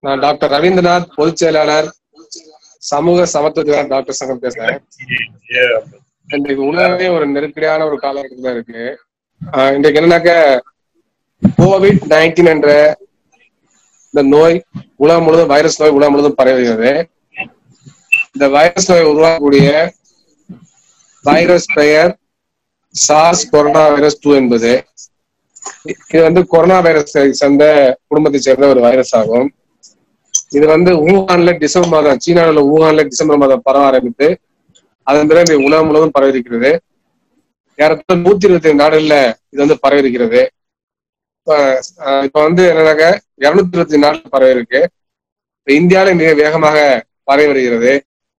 நான் டாக்டர் ரவீந்திரநாத் பொதுச் செயலாளர் சமூக சமத்துவ டாக்டர் சங்கம் பேசுறேன் இன்றைக்கு உலகமே ஒரு நெருக்கடியான ஒரு காலகட்டத்துல இருக்கு ஆஹ் இன்றைக்கு என்னன்னாக்க கோவிட் நைன்டீன் என்ற இந்த நோய் உலகம் முழுவதும் வைரஸ் நோய் உலகம் முழுவதும் பரவுகிறது இந்த வைரஸ் நோய் உருவாக்கக்கூடிய வைரஸ் பெயர் சார்ஸ் கொரோனா வைரஸ் டூ என்பது இது வந்து கொரோனா வைரஸ் சேர்ந்த குடும்பத்தை சேர்ந்த ஒரு வைரஸ் ஆகும் இது வந்து ஊகான்ல டிசம்பர் மாதம் சீனாவில் ஊகான்ல டிசம்பர் மாதம் பரவ ஆரம்பித்து அதன் பிறகு இந்த உலகம் முழுவதும் பரவி இருக்கிறது ஏறத்தாழ நூத்தி இருபத்தி ஐந்து நாடுகள்ல இது வந்து பரவி இருக்கிறது இப்ப அஹ் இப்ப வந்து என்னன்னாக்க இருநூத்தி இருபத்தி நாடுகள் பரவி இருக்கு இப்ப இந்தியாவில மிக வேகமாக பரவி வருகிறது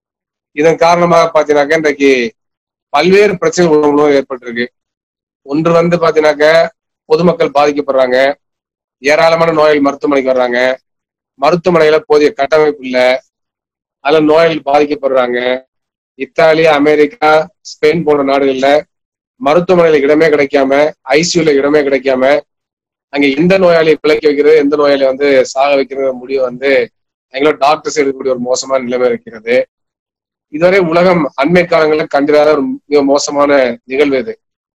இதன் காரணமாக பாத்தீங்கன்னாக்க இன்றைக்கு பல்வேறு பிரச்சனைகள் உலகம் முழுவதும் ஏற்பட்டிருக்கு ஒன்று வந்து பாத்தீங்கன்னாக்க பொதுமக்கள் பாதிக்கப்படுறாங்க ஏராளமான நோயாளிகள் மருத்துவமனைக்கு வர்றாங்க மருத்துவமனையில போதிய கட்டமைப்பு இல்ல அதுல நோயாளிகள் பாதிக்கப்படுறாங்க இத்தாலி அமெரிக்கா ஸ்பெயின் போன்ற நாடுகள்ல மருத்துவமனையில இடமே கிடைக்காம ஐசியூல இடமே கிடைக்காம அங்க எந்த நோயாளியை பிழைக்க வைக்கிறது எந்த நோயாளியை வந்து சாக வைக்கிறது முடிவு வந்து எங்களோட டாக்டர்ஸ் எடுக்கக்கூடிய ஒரு மோசமான நிலைமை இருக்கிறது இதுவரை உலகம் அண்மை காலங்களில் கண்டிராத ஒரு மிக மோசமான நிகழ்வு இது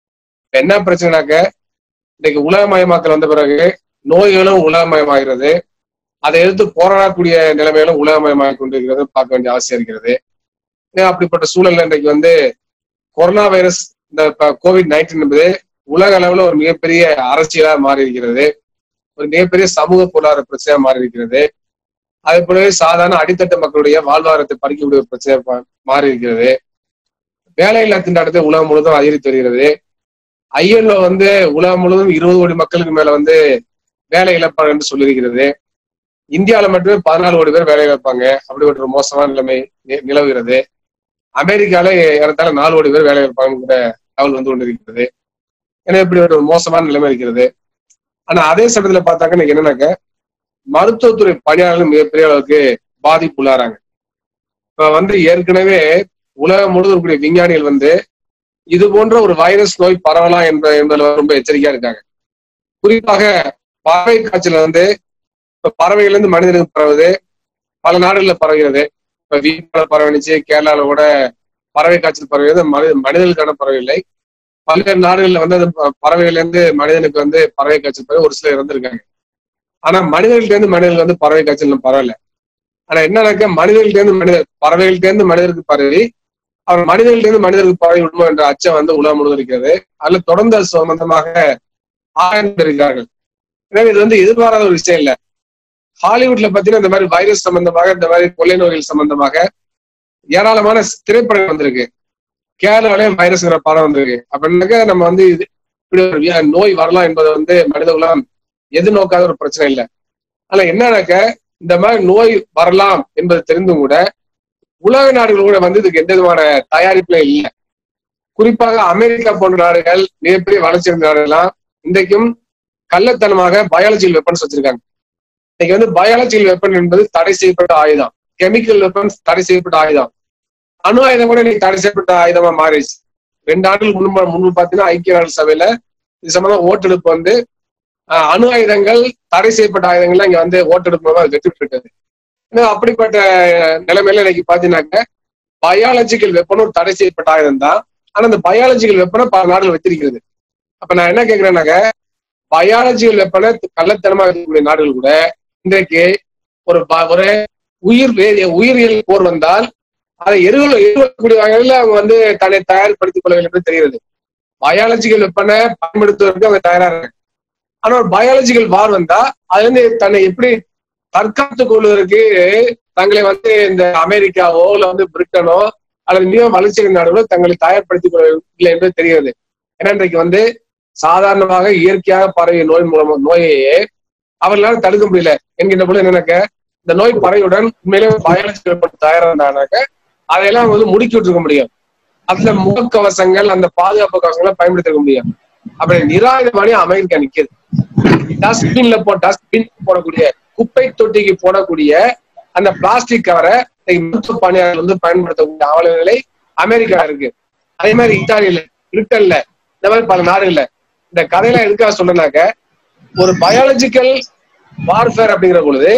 என்ன பிரச்சனைனாக்க இன்னைக்கு உலகமயமாக்கல் வந்த பிறகு நோய்களும் உலகமயமாகிறது அதை எதிர்த்து போராடக்கூடிய நிலைமையிலும் உலகமயமாக கொண்டிருக்கிறது பார்க்க வேண்டிய அவசியம் இருக்கிறது ஏன் அப்படிப்பட்ட சூழல்ல இன்றைக்கு வந்து கொரோனா வைரஸ் இந்த கோவிட் நைன்டீன் என்பது உலக அளவுல ஒரு மிகப்பெரிய அரசியலா மாறி இருக்கிறது ஒரு மிகப்பெரிய சமூக பொருளாதார பிரச்சனையா மாறி இருக்கிறது அதே போலவே சாதாரண அடித்தட்டு மக்களுடைய வாழ்வாதாரத்தை பறிக்கக்கூடிய ஒரு பிரச்சனை மாறி இருக்கிறது வேலையில்லா திண்டாட்டத்தை உலகம் முழுவதும் அதிகரித்து வருகிறது ஐஎல்ஓ வந்து உலகம் முழுவதும் இருபது கோடி மக்களுக்கு மேல வந்து வேலை இழப்பாங்க என்று சொல்லியிருக்கிறது இந்தியாவில மட்டுமே பதினாலு கோடி பேர் வேலை இழப்பாங்க அப்படிப்பட்ட ஒரு மோசமான நிலைமை நிலவுகிறது அமெரிக்கால ஏறத்தாழ நாலு கோடி பேர் வேலை இழப்பாங்க கூட தகவல் வந்து கொண்டிருக்கிறது ஏன்னா இப்படி ஒரு மோசமான நிலைமை இருக்கிறது ஆனா அதே சமயத்துல பார்த்தாக்க இன்னைக்கு என்னன்னாக்க மருத்துவத்துறை பணியாளர்கள் மிகப்பெரிய அளவுக்கு பாதிப்புள்ளாராங்க இப்ப வந்து ஏற்கனவே உலகம் முழுவதும் இருக்கக்கூடிய விஞ்ஞானிகள் வந்து இது போன்ற ஒரு வைரஸ் நோய் பரவலாம் என்ற என்பதுல ரொம்ப எச்சரிக்கையா இருக்காங்க குறிப்பாக பறவை காய்ச்சல் வந்து இப்ப பறவைகள் இருந்து மனிதனுக்கு பரவுது பல நாடுகள்ல பரவுகிறது இப்ப வீட்டால பரவணிச்சு கேரளால கூட பறவை காய்ச்சல் பரவுகிறது மனித மனிதர்களுக்கான பறவை இல்லை பல்வேறு நாடுகள்ல வந்து அது பறவைகள்ல இருந்து மனிதனுக்கு வந்து பறவை காய்ச்சல் பரவி ஒரு சிலர் இறந்திருக்காங்க ஆனா மனிதர்கள்ட்ட இருந்து மனிதர்கள் வந்து பறவை காய்ச்சல் பரவாயில்ல ஆனா என்னன்னாக்க மனிதர்கள்ட்ட இருந்து மனிதர் பறவைகள்ட்ட இருந்து மனிதருக்கு பரவி அவர் மனிதர்கள்ட்ட இருந்து மனிதருக்கு பரவி விடுமோ என்ற அச்சம் வந்து உலகம் முழுவதும் இருக்கிறது அதுல தொடர்ந்து அது சம்பந்தமாக ஆராய்ந்து இருக்கிறார்கள் எனவே இது வந்து எதிர்பாராத ஒரு விஷயம் இல்லை ஹாலிவுட்ல பாத்தீங்கன்னா இந்த மாதிரி வைரஸ் சம்பந்தமாக இந்த மாதிரி கொள்ளை நோய்கள் சம்பந்தமாக ஏராளமான திரைப்படம் வந்திருக்கு கேரளாலே வைரஸ்ங்கிற படம் வந்திருக்கு அப்படின்னாக்க நம்ம வந்து இது இப்படி ஒரு நோய் வரலாம் என்பது வந்து மனித உலகம் எதிர்நோக்காத ஒரு பிரச்சனை இல்லை ஆனா என்னன்னாக்க இந்த மாதிரி நோய் வரலாம் என்பது தெரிந்தும் கூட உலக நாடுகள் கூட வந்து இதுக்கு எந்த விதமான தயாரிப்புல இல்லை குறிப்பாக அமெரிக்கா போன்ற நாடுகள் மிகப்பெரிய வளர்ச்சி இருந்த நாடுகள்லாம் இன்றைக்கும் கள்ளத்தனமாக பயாலஜிக்கல் வெப்பன்ஸ் வச்சிருக்காங்க இன்னைக்கு வந்து பயாலஜிக்கல் வெப்பன் என்பது தடை செய்யப்பட்ட ஆயுதம் கெமிக்கல் வெப்பன்ஸ் தடை செய்யப்பட்ட ஆயுதம் அணு ஆயுதம் கூட இன்னைக்கு தடை செய்யப்பட்ட ஆயுதமா மாறிடுச்சு ரெண்டு ஆண்டுகள் முன்பு முன்பு பாத்தீங்கன்னா ஐக்கிய நாடு சபையில இது சம்பந்தம் ஓட்டெடுப்பு வந்து அணு ஆயுதங்கள் தடை செய்யப்பட்ட ஆயுதங்கள்லாம் இங்க வந்து ஓட்டெடுப்பு மூலமா வெற்றி பெற்றது ஏன்னா அப்படிப்பட்ட நிலைமையில இன்னைக்கு பாத்தீங்கன்னாக்க பயாலஜிக்கல் வெப்பனும் தடை செய்யப்பட்ட ஆயுதம் தான் ஆனா அந்த பயாலஜிக்கல் வெப்பனை பல நாடுகள் வச்சிருக்கிறது அப்ப நான் என்ன கேட்கிறேன்னாக்க பயாலஜிக்கல் வெப்பனை கள்ளத்தனமா இருக்கக்கூடிய நாடுகள் கூட இன்றைக்கு ஒரு ஒரு உயிர் உயிரியல் போர் வந்தால் அதை எருவல் எருவக்கூடிய வகையில அவங்க வந்து தன்னை தயார்படுத்திக் கொள்ள வேண்டும் என்று தெரிகிறது பயாலஜிக்கல் வெப்பனை பயன்படுத்துவதற்கு அவங்க தயாரா இருக்காங்க ஆனா ஒரு பயாலஜிக்கல் வார் வந்தா அது வந்து தன்னை எப்படி தற்காத்துக் கொள்வதற்கு தங்களை வந்து இந்த அமெரிக்காவோ இல்ல வந்து பிரிட்டனோ அல்லது மிக வளர்ச்சி நாடுகளோ தங்களை தயார்படுத்திக் கொள்ளவில்லை என்று தெரிகிறது ஏன்னா இன்றைக்கு வந்து சாதாரணமாக இயற்கையாக பரவிய நோய் மூலமா நோயையே அவர்களால தடுக்க முடியல என்கின்ற போது என்னன்னாக்க இந்த நோய் பறவையுடன் உண்மையிலே பயாலஜிக்கல் தயாரானாக்க அதையெல்லாம் வந்து முடுக்கி விட்டுருக்க முடியும் அதுல முகக்கவசங்கள் அந்த பாதுகாப்பு கவசங்களை பயன்படுத்திருக்க முடியும் அப்படி நிராயுதபாணி அமெரிக்கா நிக்குது டஸ்ட்பின்ல போ டஸ்ட்பின் போடக்கூடிய குப்பை தொட்டிக்கு போடக்கூடிய அந்த பிளாஸ்டிக் கவரை மருத்துவ பணியாளர்கள் வந்து பயன்படுத்தக்கூடிய அவலநிலை அமெரிக்கா இருக்கு அதே மாதிரி இத்தாலியில பிரிட்டன்ல இந்த மாதிரி பல நாடுகள்ல இந்த கதையெல்லாம் எதுக்காக சொல்றேனாக்க ஒரு பயாலஜிக்கல் வார்ஃபேர் அப்படிங்கிற பொழுது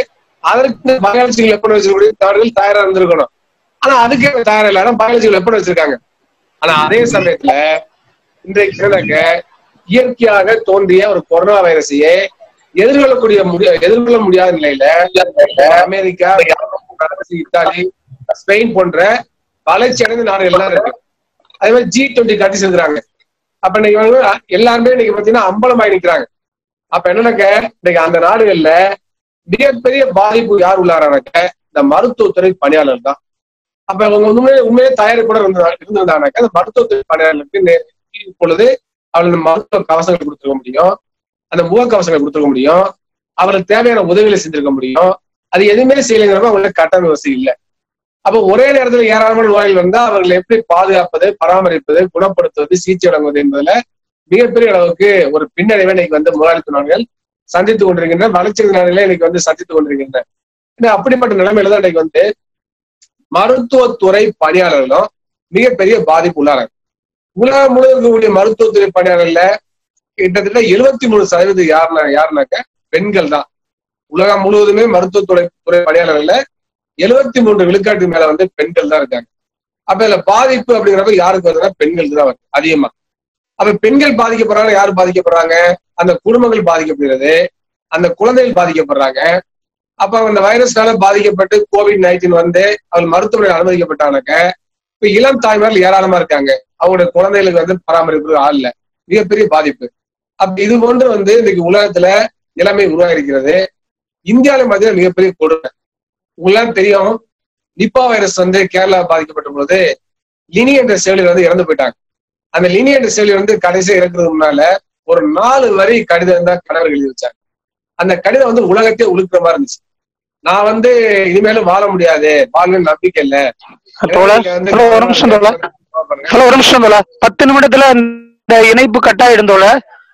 அதற்கு பயாலஜிக்கல் வெப்பன் வச்சிருக்கக்கூடிய நாடுகள் தயாரா இருந்திருக்கணும் ஆனா அதுக்கே தயாரா இல்ல ஆனா பயாலஜிக்கல் வெப்பன் வச்சிருக்காங்க ஆனா அதே சமயத்துல இன்றைக்கு என்னன்னாக்க இயற்கையாக தோன்றிய ஒரு கொரோனா வைரஸையே எதிர்கொள்ளக்கூடிய முடிய எதிர்கொள்ள முடியாத நிலையில அமெரிக்கா பிரான்ஸ், இத்தாலி ஸ்பெயின் போன்ற வளர்ச்சி அடைந்த நாடுகள் எல்லாம் இருக்கு அதே மாதிரி ஜி டுவெண்ட்டி கண்ட்ரிஸ் இருக்கிறாங்க அப்ப இன்னைக்கு வந்து எல்லாருமே இன்னைக்கு பாத்தீங்கன்னா அம்பலமாய் நிக்கிறாங்க அப்ப என்னன்னாக்க இன்னைக்கு அந்த நாடுகள்ல மிகப்பெரிய பாதிப்பு யார் உள்ளாரானாக்க இந்த மருத்துவத்துறை பணியாளர் தான் அப்ப அவங்க உண்மையே உண்மையே தயாரிப்புடன் இருந்தா இருந்திருந்தாங்கனாக்க அந்த மருத்துவத்துறை பணியாளர்களுக்கு நே- இப்பொழுது அவர்களுக்கு மருத்துவ கவசங்கள் கொடுத்துருக்க முடியும் அந்த முகக்கவசங்களை கொடுத்துருக்க முடியும் அவர்களுக்கு தேவையான உதவிகளை செஞ்சிருக்க முடியும் அது எதுவுமே செய்யலைங்கிறப்ப அவங்களுக்கு கட்டண வசதி இல்லை அப்ப ஒரே நேரத்துல ஏராளமான நோய்கள் வந்தா அவர்களை எப்படி பாதுகாப்பது பராமரிப்பது குணப்படுத்துவது சிகிச்சை வழங்குவது என்பதுல மிகப்பெரிய அளவுக்கு ஒரு பின்னடைவை இன்னைக்கு வந்து முதலாளித்துவ நாடுகள் சந்தித்துக் கொண்டிருக்கின்ற வளர்ச்சி நாடுகளே இன்னைக்கு வந்து சந்தித்துக் கொண்டிருக்கின்றன ஏன்னா அப்படிப்பட்ட நிலைமையில தான் இன்னைக்கு வந்து மருத்துவத்துறை பணியாளர்களும் மிகப்பெரிய பாதிப்பு உள்ளாராங்க உலகம் முழுவதும் இருக்கக்கூடிய மருத்துவத்துறை பணியாளர்ல கிட்டத்தட்ட எழுபத்தி மூணு சதவீதம் யாருனா யாருனாக்க பெண்கள் தான் உலகம் முழுவதுமே மருத்துவத்துறை துறை பணியாளர்கள்ல எழுபத்தி மூன்று விழுக்காட்டு மேல வந்து பெண்கள் தான் இருக்காங்க அப்ப இதுல பாதிப்பு அப்படிங்கிறப்ப யாருக்கு வருதுன்னா பெண்களுக்கு தான் வருது அதிகமா அப்ப பெண்கள் பாதிக்கப்படுறாங்க யாரு பாதிக்கப்படுறாங்க அந்த குடும்பங்கள் பாதிக்கப்படுகிறது அந்த குழந்தைகள் பாதிக்கப்படுறாங்க அப்ப அந்த வைரஸ்னால பாதிக்கப்பட்டு கோவிட் நைன்டீன் வந்து அவர் மருத்துவமனையில் அனுமதிக்கப்பட்டானாக்க இப்ப இளம் தாய்மார்கள் ஏராளமா இருக்காங்க அவங்களுடைய குழந்தைகளுக்கு வந்து பராமரிப்பு ஆள் இல்ல மிகப்பெரிய பாதிப்பு அப்ப இது போன்று வந்து இன்னைக்கு உலகத்துல நிலைமை உருவாகிருக்கிறது இந்தியாவில பார்த்தீங்கன்னா மிகப்பெரிய கொடுமை உங்களுக்கு தெரியும் நிப்பா வைரஸ் வந்து கேரளா பாதிக்கப்பட்ட பொழுது லினி என்ற செவிலியர் வந்து இறந்து போயிட்டாங்க அந்த லினி என்ற செவிலியர் வந்து கடைசியா இறக்குறதுக்கு முன்னால ஒரு நாலு வரி கடிதம் தான் கணவர் எழுதி வச்சாங்க அந்த கடிதம் வந்து உலகத்தையே உழுக்கிற மாதிரி இருந்துச்சு நான் வந்து இனிமேலும் வாழ முடியாது வாழ்வு நம்பிக்கை இல்ல தோழர், எனக்கு வந்து ஹலோ, ஒரு நிமிஷம் தோழர். ஹலோ ஒரு நிமிஷம் தோழா பத்து நிமிடத்துல இந்த இணைப்பு கட் ஆயிடும் தோழா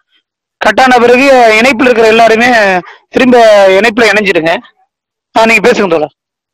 கட்டான பிறகு இணைப்புல இருக்கிற எல்லாருமே திரும்ப இணைப்புல இணைஞ்சிடுங்க ஆ நீங்க பேசுங்க தோழா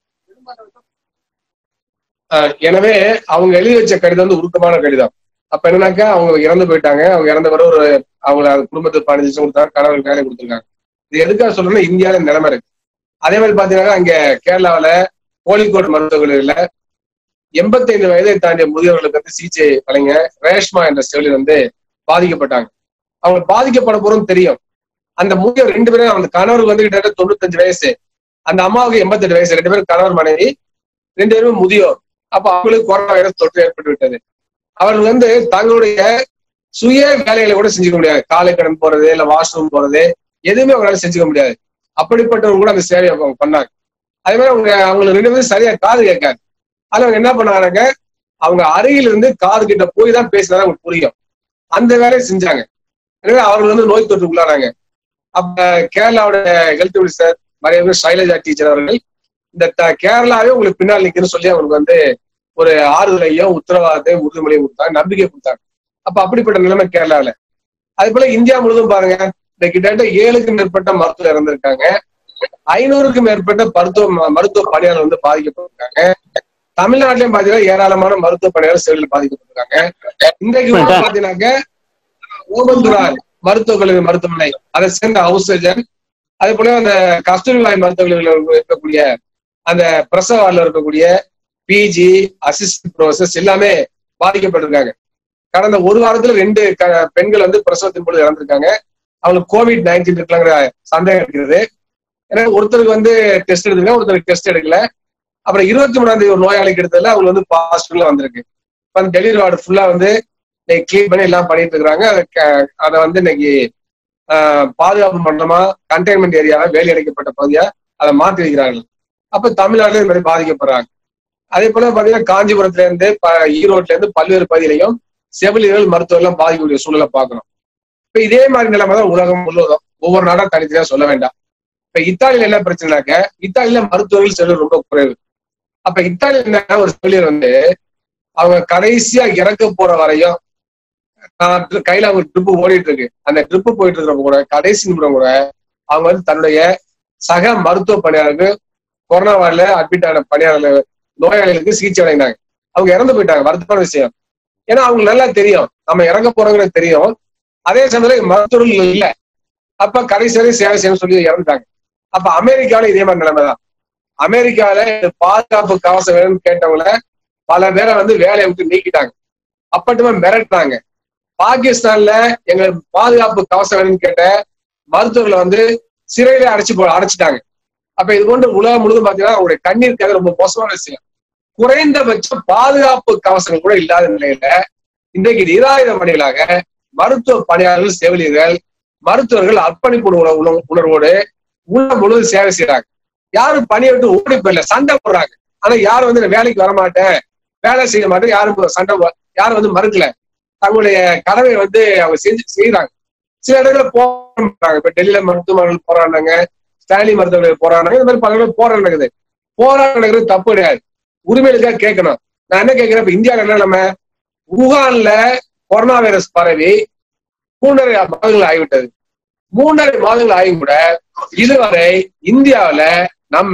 ஆஹ் எனவே அவங்க எழுதி வச்ச கடிதம் வந்து உருக்கமான கடிதம் அப்ப என்னன்னாக்கா அவங்க இறந்து போயிட்டாங்க அவங்க இறந்த பிறகு ஒரு அவங்க குடும்பத்துக்கு பதினஞ்சு லட்சம் கொடுத்தாங்க கணவருக்கு வேலை கொடுத்துருக்காங்க இது எதுக்காக சொல்லணும்னா இந்தியாவில நிலைமை இருக்கு அதே மாதிரி பாத்தீங்கன்னா அங்க கேரளாவுல கோழிக்கோடு மருத்துவக் கல்லூரியில எண்பத்தைந்து வயதை தாண்டிய முதியவர்களுக்கு வந்து சிகிச்சை வழங்க ரேஷ்மா என்ற செவிலியர் வந்து பாதிக்கப்பட்டாங்க அவங்க பாதிக்கப்பட போறோம் தெரியும் அந்த முதியவர் ரெண்டு பேரும் அந்த கணவருக்கு வந்து கிட்டத்தட்ட தொண்ணூத்தஞ்சு வயசு அந்த அம்மாவுக்கு எண்பத்தெட்டு வயசு ரெண்டு பேரும் கணவர் மனைவி ரெண்டு பேருமே முதியோர் அப்ப அவங்களுக்கு கொரோனா வைரஸ் தொற்று ஏற்பட்டு விட்டது அவர்கள் வந்து தங்களுடைய சுய வேலைகளை கூட செஞ்சுக்க முடியாது காலை கடன் போறது இல்ல வாஷ்ரூம் போறது எதுவுமே அவங்களால செஞ்சுக்க முடியாது அப்படிப்பட்டவங்க கூட அந்த சேவையை அவங்க பண்ணாங்க அதே மாதிரி அவங்க அவங்களுக்கு ரெண்டு பேரும் சரியா காது கேட்காது அதுல அவங்க என்ன பண்ணாங்க அவங்க அருகில் இருந்து காது கிட்ட போய் தான் பேசினா அவங்களுக்கு புரியும் அந்த வேலையை செஞ்சாங்க எனவே அவர்கள் வந்து நோய் தொற்றுக்குள்ளாராங்க அப்ப கேரளாவோட ஹெல்த் மினிஸ்டர் மரியாதை சைலஜா டீச்சர் அவர்கள் இந்த த- கேரளாவே உங்களுக்கு பின்னால் நிக்குன்னு சொல்லி அவங்களுக்கு வந்து ஒரு ஆறுதலையும் உத்தரவாதத்தையும் உறுதிமொழியும் கொடுத்தாங்க நம்பிக்கை கொடுத்தாங்க அப்ப அப்படிப்பட்ட நிலைமை கேரளாவில் அதே போல இந்தியா முழுவதும் பாருங்க இந்த கிட்டத்தட்ட ஏழுக்கு மேற்பட்ட மருத்துவர் இறந்திருக்காங்க ஐநூறுக்கும் மேற்பட்ட மருத்துவ ம- மருத்துவ பணியாளர் வந்து பாதிக்கப்பட்டிருக்காங்க தமிழ்நாட்டிலையும் பாத்தீங்கன்னா ஏராளமான மருத்துவ பணியாளர் செயலில் பாதிக்கப்பட்டிருக்காங்க இன்றைக்கு கூட பாத்தீங்கன்னாக்க ஓமந்துரார் மருத்துவக் கல்லூரி மருத்துவமனை அதை சேர்ந்த ஹவுஸ் சர்ஜன் அதே போல அந்த கஸ்தூரிபாய் மருத்துவக் கல்லூரியில் இருக்கக்கூடிய அந்த பிரசவ வார்டில் இருக்கக்கூடிய பிஜி அசிஸ்டன்ட் ப்ரொஃபசர்ஸ் எல்லாமே பாதிக்கப்பட்டிருக்காங்க கடந்த ஒரு வாரத்துல ரெண்டு க- பெண்கள் வந்து பிரசவத்தின் பொழுது இறந்திருக்காங்க அவங்களுக்கு கோவிட் நைன்டீன் இருக்கலாங்கிற சந்தேகம் இருக்கிறது ஏன்னா ஒருத்தருக்கு வந்து டெஸ்ட் எடுத்துருக்காங்க ஒருத்தருக்கு டெஸ்ட் எடுக்கல அப்புறம் இருபத்தி மூணாம் தேதி ஒரு நோயாளிக்கு எடுத்ததுல அவங்களுக்கு வந்து பாசிட்டிவ்ல வந்திருக்கு இப்ப அந்த டெலிவரி வார்டு ஃபுல்லா வந்து இன்னைக்கு கிளீன் பண்ணி எல்லாம் பண்ணிட்டு இருக்கிறாங்க அதை க- அதை வந்து இன்னைக்கு ஆஹ், பாதுகாப்பு மண்டலமா கண்டெய்ன்மெண்ட் ஏரியாவா வேலி அடைக்கப்பட்ட பகுதியா அதை மாற்றி வைக்கிறார்கள் அப்ப தமிழ்நாட்டில் இது மாதிரி பாதிக்கப்படுறாங்க அதே போல பாத்தீங்கன்னா காஞ்சிபுரத்துல இருந்து ப- ஈரோட்ல இருந்து பல்வேறு பகுதியிலையும் செவிலியர்கள் மருத்துவர்கள் எல்லாம் பாதிக்கக்கூடிய சூழலை பார்க்கணும் இப்ப இதே மாதிரி நிலைமை தான் உலகம் முழுவதும் ஒவ்வொரு நாடா தனித்தனியா சொல்ல வேண்டாம் இப்ப இத்தாலியில என்ன பிரச்சனைனாக்க இத்தாலியில மருத்துவர்கள் செலவு ரொம்ப குறைவு அப்ப இத்தாலியில என்ன ஒரு செவிலியர் வந்து அவங்க கடைசியா இறக்க போற வரையும் ஆஹ் கையில அவங்க ட்ரிப்பு ஓடிட்டு இருக்கு அந்த ட்ரிப்பு போயிட்டு இருக்கிறப்ப கூட கடைசி நிமிடம் கூட அவங்க வந்து தன்னுடைய சக மருத்துவ பணியாளருக்கு கொரோனா வார்டில் அட்மிட் ஆன பணியாளர்கள் நோயாளிகளுக்கு சிகிச்சை வழங்கினாங்க அவங்க இறந்து போயிட்டாங்க வருத்தமான விஷயம் ஏன்னா அவங்களுக்கு நல்லா தெரியும் நம்ம இறங்க போறோங்கிறது தெரியும் அதே சமயத்துல மருத்துவர்கள் இல்ல அப்ப கடைசி வரை சேவை செய்யணும்னு சொல்லி இறந்துட்டாங்க அப்ப அமெரிக்காவில இதே மாதிரி நிலைமை தான் அமெரிக்கால இந்த பாதுகாப்பு கவசம் வேணும்னு கேட்டவங்கள பல பேரை வந்து வேலையை விட்டு நீக்கிட்டாங்க அப்பட்டுமா மிரட்டினாங்க பாகிஸ்தான்ல எங்களுக்கு பாதுகாப்பு கவசம் வேணும்னு கேட்ட மருத்துவர்களை வந்து சிறையில அடைச்சு போ அடைச்சிட்டாங்க அப்ப இது போன்று உலகம் முழுவதும் பாத்தீங்கன்னா அவங்களுடைய கண்ணீருக்காக ரொம்ப மோசமான விஷயம் குறைந்தபட்ச பாதுகாப்பு கவசங்கள் கூட இல்லாத நிலையில இன்றைக்கு நிராயுத பணிகளாக மருத்துவ பணியாளர்கள் செவிலியர்கள் மருத்துவர்கள் அர்ப்பணிப்பு உணர்வு- உணர்வு- உணர்வோடு உலகம் முழுவதும் சேவை செய்யறாங்க யாரும் பணியை விட்டு ஓடி போயிடல சண்டை போடுறாங்க ஆனா யாரும் வந்து நான் வேலைக்கு வர மாட்டேன் வேலை செய்ய மாட்டேன் யாரும் சண்டை போ- யாரும் வந்து மறுக்கல தங்களுடைய கடமை வந்து அவங்க செஞ்சு செய்யறாங்க சில இடத்துல போராடுறாங்க இப்ப டெல்லியில மருத்துவமனைகள் போராடினாங்க ஸ்டாலின் மருத்துவர்கள் போராடினாங்க இந்த மாதிரி பல இடத்துல போராட்டம் நடக்குது போராட்டம் நடக்கிறது தப்பு கிடையாது உரிமைகளுக்காக கேட்கணும் நான் என்ன கேட்கிறேன் இப்ப இந்தியாவில என்ன நம்ம wuhanல கொரோனா வைரஸ் பரவி மூன்றரை மாதங்கள் ஆகிவிட்டது மூன்றரை மாதங்கள் ஆகியும் கூட இதுவரை இந்தியாவுல நம்ம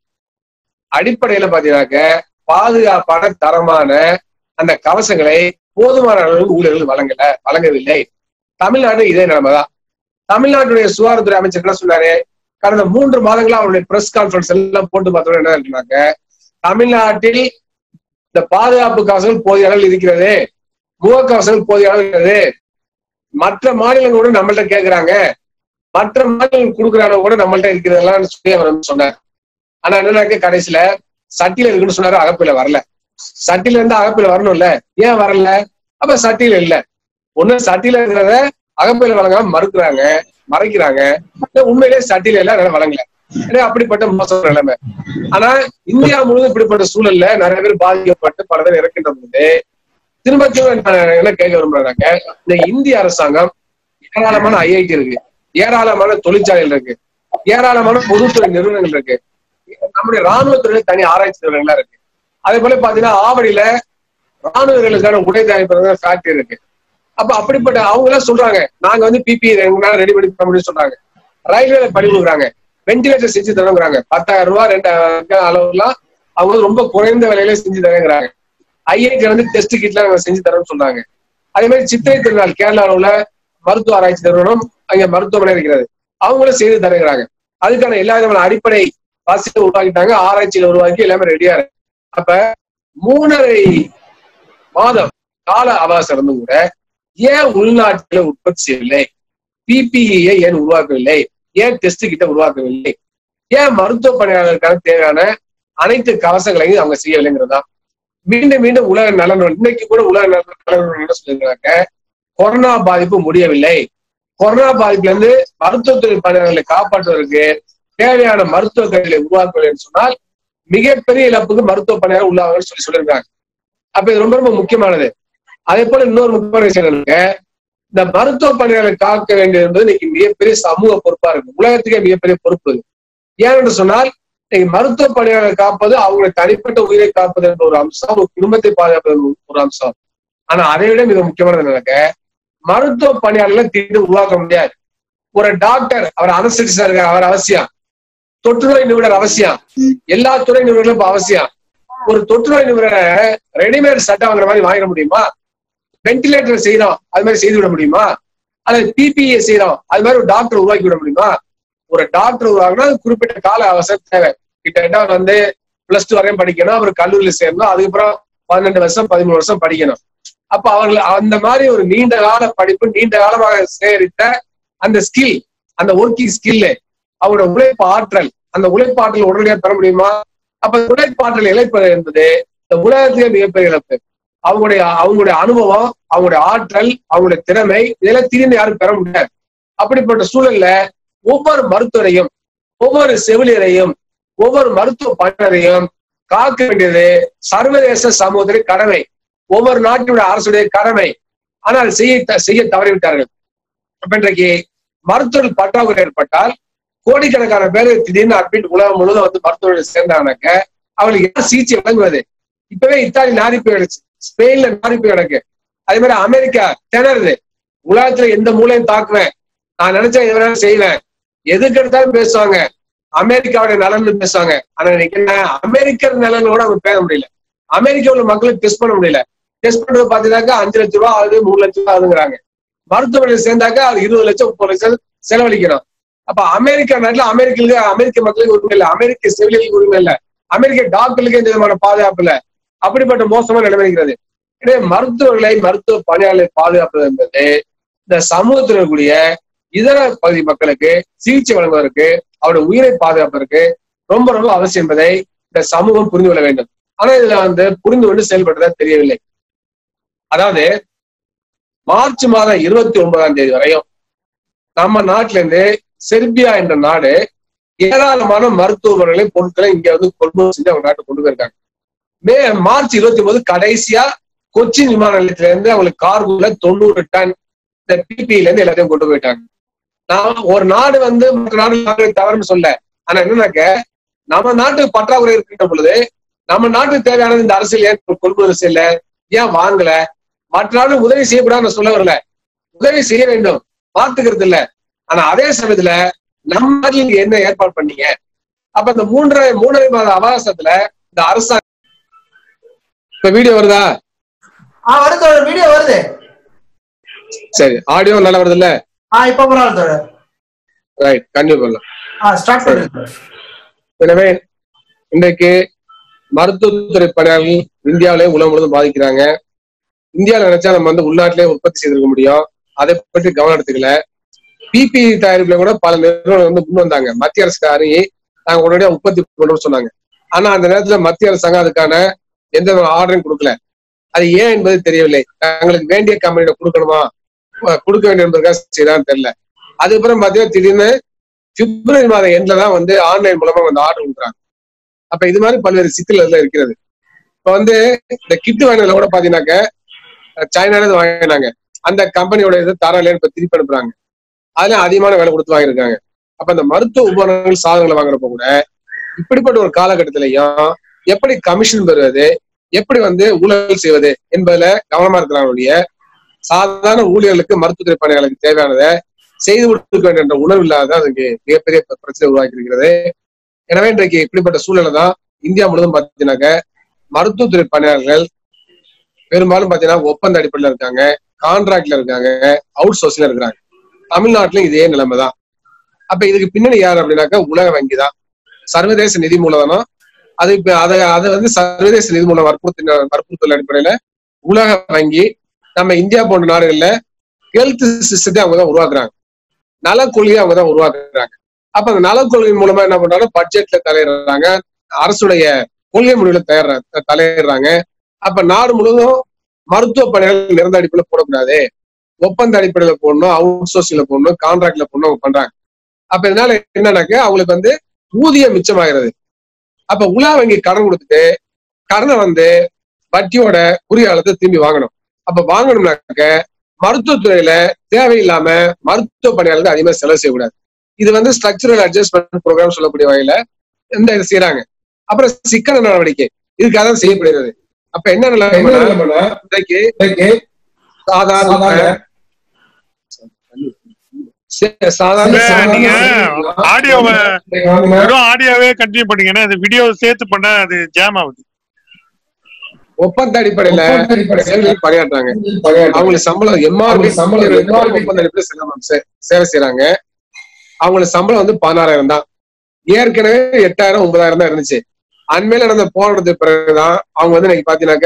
அடிப்படையில பாத்தீங்கன்னாக்க பாதுகாப்பான தரமான அந்த கவசங்களை போதுமான அளவு ஊழியர்கள் வழங்கல வழங்கவில்லை தமிழ்நாடு இதே நிலைமைதான் தமிழ்நாட்டுடைய சுகாதாரத்துறை அமைச்சர் என்ன சொன்னாரு கடந்த மூன்று மாதங்களா அவருடைய பிரஸ் கான்ஃபரன்ஸ் எல்லாம் போட்டு பார்த்தோம் என்ன சொன்னாங்க தமிழ்நாட்டில் இந்த பாதுகாப்பு கவசங்கள் போதிய அளவில் இருக்கிறது முகக்கவசங்கள் போதிய அளவில் இருக்கிறது மற்ற மாநிலங்கள் கூட நம்மள்ட்ட கேக்குறாங்க மற்ற மாநிலங்கள் கொடுக்குறாங்க கூட நம்மள்ட்ட இருக்கிறதெல்லாம் சொல்லி அவர் வந்து சொன்னார் ஆனா என்னன்னாக்க கடைசியில சட்டியில இருக்குன்னு சொன்னாரு அகப்பில வரல சட்டியில இருந்து அகப்பில வரணும்ல ஏன் வரல அப்ப சட்டியில இல்ல ஒண்ணு சட்டியில இருக்கிறத அகப்பில வழங்காம மறுக்கிறாங்க மறைக்கிறாங்க இல்ல உண்மையிலேயே சட்டியில இல்ல அதனால வழங்கல ஏன்னா அப்படிப்பட்ட மோசமான நிலைமை ஆனா இந்தியா முழுவதும் இப்படிப்பட்ட சூழல்ல நிறைய பேர் பாதிக்கப்பட்டு பல பேர் இறக்கின்ற போது திரும்ப திரும்ப நான் என்ன கேட்க விரும்புறாங்க இந்த இந்திய அரசாங்கம் ஏராளமான ஐஐடி இருக்கு ஏராளமான தொழிற்சாலைகள் இருக்கு ஏராளமான பொதுத்துறை நிறுவனங்கள் இருக்கு நம்முடைய ராணுவத்துறையில தனி ஆராய்ச்சி நிறுவனங்களா இருக்கு அதே போல பாத்தீங்கன்னா ஆவடியில ராணுவ வீரர்களுக்கான உடை தயாரிப்பு ஃபேக்டரி இருக்கு அப்ப அப்படிப்பட்ட அவங்க எல்லாம் சொல்றாங்க நாங்க வந்து பிபி ரெடி பண்ணி தர முடியும்னு சொல்றாங்க ரயில்வேல பணி கொடுக்குறாங்க வென்டிலேட்டர் செஞ்சு தரங்கிறாங்க பத்தாயிரம் ரூபாய் ரெண்டாயிரம் அளவுலாம் அவங்க வந்து ரொம்ப குறைந்த விலையில செஞ்சு தரங்கிறாங்க ஐஐடி வந்து டெஸ்ட் கிட்லாம் நாங்க செஞ்சு தரோம்னு சொன்னாங்க அதே மாதிரி சித்திரை திருநாள் கேரளாவில் உள்ள மருத்துவ ஆராய்ச்சி நிறுவனம் அங்க மருத்துவமனை இருக்கிறது அவங்களும் செய்து தருகிறாங்க அதுக்கான எல்லா விதமான அடிப்படை வசதியை உருவாக்கிட்டாங்க ஆராய்ச்சியில உருவாக்கி எல்லாமே ரெடியா இருக்கு அப்ப மூணரை மாதம் கால அவகாசம் இருந்தும் கூட ஏன் உள்நாட்டில உற்பத்தி செய்யவில்லை பிபிஇயை ஏன் உருவாக்கவில்லை ஏன் டெஸ்ட் கிட்ட உருவாக்கவில்லை ஏன் மருத்துவ பணியாளர்களுக்கான தேவையான அனைத்து கவசங்களையும் அவங்க செய்யவில்லைங்கிறதா மீண்டும் மீண்டும் உலக நலன் இன்னைக்கு கூட உலக நலன் என்ன சொல்லியிருக்காங்க கொரோனா பாதிப்பு முடியவில்லை கொரோனா பாதிப்புல இருந்து மருத்துவத்துறை பணியாளர்களை காப்பாற்றுவதற்கு தேவையான மருத்துவ கருவிகளை உருவாக்கவில்லைன்னு சொன்னால் மிகப்பெரிய இழப்புக்கு மருத்துவ பணியாளர் உள்ளாங்கன்னு சொல்லி சொல்லியிருக்காங்க அப்ப இது ரொம்ப ரொம்ப முக்கியமானது அதே போல இன்னொரு முக்கியமான விஷயம் என்னங்க இந்த மருத்துவ பணியாளரை காக்க வேண்டியது என்பது இன்னைக்கு மிகப்பெரிய சமூக பொறுப்பா இருக்கு உலகத்துக்கே மிகப்பெரிய பொறுப்பு இது ஏனென்று சொன்னால் இன்னைக்கு மருத்துவ பணியாளரை காப்பது அவங்களுடைய தனிப்பட்ட உயிரை காப்பது என்ற ஒரு அம்சம் ஒரு குடும்பத்தை பாதுகாப்பது ஒரு அம்சம் ஆனா அதை விட மிக முக்கியமானது என்னங்க மருத்துவ பணியாளர்களை திடீர்னு உருவாக்க முடியாது ஒரு டாக்டர் அவர் அனஸ்டிஸ்டா இருக்கார் அவர் அவசியம் தொற்றுநோய் நிபுணர் அவசியம் எல்லா துறை நிபுணர்களும் இப்ப அவசியம் ஒரு தொற்றுநோய் நிபுணரை ரெடிமேட் சட்டை வாங்குற மாதிரி வாங்கிட முடியுமா வென்டிலேட்டர் செய்யறோம் அது மாதிரி செய்து விட முடியுமா அல்லது பிபிஏ செய்யறோம் அது மாதிரி ஒரு டாக்டர் உருவாக்கி விட முடியுமா ஒரு டாக்டர் உருவாக்கினா அது குறிப்பிட்ட கால அவசரம் தேவை கிட்டத்தட்ட அவர் வந்து பிளஸ் டூ வரையும் படிக்கணும் அவர் கல்லூரியில் சேரணும் அதுக்கப்புறம் பன்னெண்டு வருஷம் பதிமூணு வருஷம் படிக்கணும் அப்ப அவர்கள் அந்த மாதிரி ஒரு நீண்ட கால படிப்பு நீண்ட காலமாக சேகரித்த அந்த ஸ்கில் அந்த ஒர்க்கிங் ஸ்கில் அவரோட உழைப்பு ஆற்றல் அந்த உழைப்பு ஆற்றல் உடனடியாக பெற முடியுமா அப்ப உழைப்பாற்றல் இழப்பது என்பது இந்த உலகத்திலே மிகப்பெரிய இழப்பு அவங்களுடைய அவங்களுடைய அனுபவம் அவங்களுடைய ஆற்றல் அவங்களுடைய திறமை இதெல்லாம் திடீர்னு யாரும் பெற முடியாது அப்படிப்பட்ட சூழல்ல ஒவ்வொரு மருத்துவரையும் ஒவ்வொரு செவிலியரையும் ஒவ்வொரு மருத்துவ பணியரையும் காக்க வேண்டியது சர்வதேச சமூகத்தின் கடமை ஒவ்வொரு நாட்டினுடைய அரசுடைய கடமை ஆனால் செய்ய செய்ய தவறிவிட்டார்கள் அப்ப இன்றைக்கு மருத்துவர்கள் பற்றாக்குறை ஏற்பட்டால் கோடிக்கணக்கான பேர் திடீர்னு அட்மிட் உலகம் முழுவதும் வந்து மருத்துவர்கள் சேர்ந்தாங்கனாக்க அவங்களுக்கு என்ன சிகிச்சை வழங்குவது இப்பவே இத்தாலி நாரி போயிடுச்சு ஸ்பெயின்ல நாரி போய் கிடக்கு அதே மாதிரி அமெரிக்கா திணறுது உலகத்துல எந்த மூலையும் தாக்குவேன் நான் நினைச்சா எது வேணாலும் செய்வேன் எதுக்கு எடுத்தாலும் பேசுவாங்க அமெரிக்காவுடைய நலன் பேசுவாங்க ஆனா இன்னைக்கு என்ன அமெரிக்கர் நலன் கூட அவங்க பேச முடியல அமெரிக்கா உள்ள மக்களுக்கு டெஸ்ட் பண்ண முடியல டெஸ்ட் பண்றது பாத்தீங்கன்னாக்கா அஞ்சு லட்ச ரூபா ஆகுது மூணு லட்ச ரூபா ஆகுதுங்கிறாங்க மருத்துவமனையில் சேர்ந்தாக்கா அது இருபது லட்சம் முப்பது லட்சம் செலவழிக்கணும் அப்ப அமெரிக்கா நாட்டுல அமெரிக்கர்களுக்கு அமெரிக்க மக்களுக்கு உரிமை இல்லை அமெரிக்க செவிலியர்களுக்கு உரிமை இல்லை அமெரிக்க டாக்டர்களுக்கு எந்த விதமான பாதுகாப்பு இல்லை அப்படிப்பட்ட மோசமான நிலைமை இருக்கிறது எனவே மருத்துவர்களை மருத்துவ பணியாளர்களை பாதுகாப்பது என்பது இந்த சமூகத்தில் இருக்கக்கூடிய இதர பகுதி மக்களுக்கு சிகிச்சை வழங்குவதற்கு அவருடைய உயிரை பாதுகாப்பதற்கு ரொம்ப ரொம்ப அவசியம் என்பதை இந்த சமூகம் புரிந்து கொள்ள வேண்டும் ஆனா இதுல வந்து புரிந்து கொண்டு செயல்படுறதா தெரியவில்லை அதாவது மார்ச் மாதம் இருபத்தி ஒன்பதாம் தேதி வரையும் நம்ம நாட்டில இருந்து செர்பியா என்ற நாடு ஏராளமான மருத்துவ பொருட்களை பொருட்களை இங்க வந்து கொள்முதல் செஞ்சு அவங்க நாட்டுக்கு கொண்டு போயிருக்காங்க மே மார்ச் இருபத்தி ஒன்பது கடைசியா கொச்சின் விமான நிலையத்துல இருந்து அவங்களுக்கு கார்கோல தொண்ணூறு டன் இந்த பிபில இருந்து எல்லாத்தையும் கொண்டு போயிட்டாங்க நான் ஒரு நாடு வந்து மற்ற நாடு தவறுன்னு சொல்ல ஆனா என்னன்னாக்க நம்ம நாட்டுக்கு பற்றாக்குறை இருக்கின்ற பொழுது நம்ம நாட்டுக்கு தேவையானது இந்த அரசியல் ஏன் கொள்முதல் செய்யல ஏன் வாங்கல மற்ற நாடு உதவி செய்யக்கூடாதுன்னு சொல்ல வரல உதவி செய்ய வேண்டும் பார்த்துக்கிறது இல்ல ஆனா அதே சமயத்துல நம்ம நாட்டில் நீங்க என்ன ஏற்பாடு பண்ணீங்க அப்ப இந்த மூன்றரை மூன்றரை மாத அவகாசத்துல இந்த அரசாங்கம் இப்ப வீடியோ வருதா ஆ வருது தோழர் வீடியோ வருது சரி ஆடியோ நல்லா வருது இல்ல ஆ இப்ப பரவாயில்ல தோழர் ரைட் கண்டிப்பா பண்ணலாம் ஆ ஸ்டார்ட் பண்ணுங்க தோழர். எனவே இன்றைக்கு மருத்துவத்துறை பணியாளர்கள் இந்தியாவிலே உலகம் முழுவதும் பாதிக்கிறாங்க இந்தியாவில் நினைச்சா நம்ம வந்து உள்நாட்டிலே உற்பத்தி செய்திருக்க முடியும் அதை பற்றி கவனம் எடுத்துக்கல பிபி தயாரிப்புல கூட பல நிறுவனங்கள் வந்து முன் வந்தாங்க மத்திய அரசுக்கு அறிவி நாங்க உடனடியா உற்பத்தி கொண்டு வர சொன்னாங்க ஆனா அந்த நேரத்துல மத்திய அரசாங்கம் அதுக்கான எந்த ஒரு ஆர்டரையும் கொடுக்கல அது ஏன் என்பது தெரியவில்லை தங்களுக்கு வேண்டிய கம்பெனியில கொடுக்கணுமா அஹ் கொடுக்க வேண்டும் என்பதற்காக செய்தான்னு தெரியல அதுக்கப்புறம் பாத்தீங்கன்னா திடீர்னு பிப்ரவரி மாத எண்ட்ல தான் வந்து ஆன்லைன் மூலமா வந்து ஆர்டர் கொடுக்குறாங்க அப்ப இது மாதிரி பல்வேறு சிக்கல் அதுல இருக்கிறது இப்ப வந்து இந்த கிட்டு வாங்கினதுல கூட பாத்தீங்கன்னாக்க சைனால இருந்து வாங்கினாங்க அந்த கம்பெனியோட இது தரம் இல்லைன்னு இப்ப திருப்பி அனுப்புறாங்க அதுல அதிகமான விலை கொடுத்து வாங்கியிருக்காங்க அப்ப அந்த மருத்துவ உபகரணங்கள் சாதனங்களை வாங்குறப்ப கூட இப்படிப்பட்ட ஒரு காலகட்டத்திலையும் எப்படி கமிஷன் பெறுவது எப்படி வந்து ஊழல் செய்வது என்பதுல கவனமா இருக்கிறாங்களுடைய சாதாரண ஊழியர்களுக்கு மருத்துவத்துறை பணியாளர்களுக்கு தேவையானதை செய்து கொடுக்க வேண்டும் என்ற உணர்வு இல்லாத அதுக்கு மிகப்பெரிய பிரச்சனை உருவாக்கி இருக்கிறது எனவே இன்றைக்கு இப்படிப்பட்ட சூழலை தான் இந்தியா முழுவதும் பார்த்தீங்கன்னாக்க மருத்துவத்துறை பணியாளர்கள் பெரும்பாலும் பார்த்தீங்கன்னா ஒப்பந்த அடிப்படையில் இருக்காங்க கான்ட்ராக்ட்ல இருக்காங்க அவுட் சோர்ஸ்ல இருக்கிறாங்க தமிழ்நாட்டிலும் இதே நிலைமை தான் அப்ப இதுக்கு பின்னணி யார் அப்படின்னாக்கா உலக வங்கி தான் சர்வதேச நிதி மூலதனம் அது இப்ப அதை அதை வந்து சர்வதேச நிதி மூலம் வற்புறுத்தி வற்புறுத்தல் அடிப்படையில உலக வங்கி நம்ம இந்தியா போன்ற நாடுகள்ல ஹெல்த் சிஸ்டத்தை அவங்க தான் உருவாக்குறாங்க நல கொள்கையை அவங்க தான் உருவாக்குறாங்க அப்ப அந்த நல கொள்கை மூலமா என்ன பண்றாங்க பட்ஜெட்ல தலையிடுறாங்க அரசுடைய கொள்கை முடிவுல தயார தலையிடுறாங்க அப்ப நாடு முழுவதும் மருத்துவ பணிகள் நிரந்தர அடிப்படையில போடக்கூடாது ஒப்பந்த அடிப்படையில போடணும் அவுட் சோர்சிங்ல போடணும் கான்ட்ராக்ட்ல போடணும் அவங்க பண்றாங்க அப்ப இதனால என்னன்னாக்க அவங்களுக்கு வந்து ஊதியம் மிச்சமாகிறது அப்ப உலா வங்கி கடன் கொடுத்துட்டு கடனை வந்து வட்டியோட குறிய காலத்தை திரும்பி வாங்கணும் அப்ப வாங்கணும்னாக்க மருத்துவத்துறையில தேவையில்லாம மருத்துவ பணியாளர்கள் அதிகமா செலவு செய்யக்கூடாது இது வந்து ஸ்ட்ரக்சரல் அட்ஜஸ்ட்மெண்ட் ப்ரோக்ராம் சொல்லக்கூடிய வகையில இந்த இது செய்யறாங்க அப்புறம் சிக்கன நடவடிக்கை இதுக்காக தான் செய்யப்படுகிறது அப்ப என்ன நிலைமைனா இன்றைக்கு சாதாரண சே- சாதாரண இல்ல, நீங்க சாதாரண ஆடியோவை வெறும் ஆடியோவே கண்டினியூ பண்ணீங்கன்னா அது வீடியோ சேர்த்து பண்ண அது ஜாம் ஆகுது ஒப்பந்த அடிப்படையில சேவைகள் பணியாற்றுறாங்க அவங்களுக்கு சம்பளம் எம்ஆர்பி சம்பளம் ஒப்பந்த அடிப்படையில் சில சே- சேவை செய்யறாங்க அவங்களுக்கு சம்பளம் வந்து பதினாறாயிரம் தான் ஏற்கனவே எட்டாயிரம் ஒன்பதாயிரம் தான் இருந்துச்சு அண்மையில நடந்த போராட்டத்துக்கு பிறகுதான் அவங்க வந்து இன்னைக்கு பாத்தீங்கன்னாக்க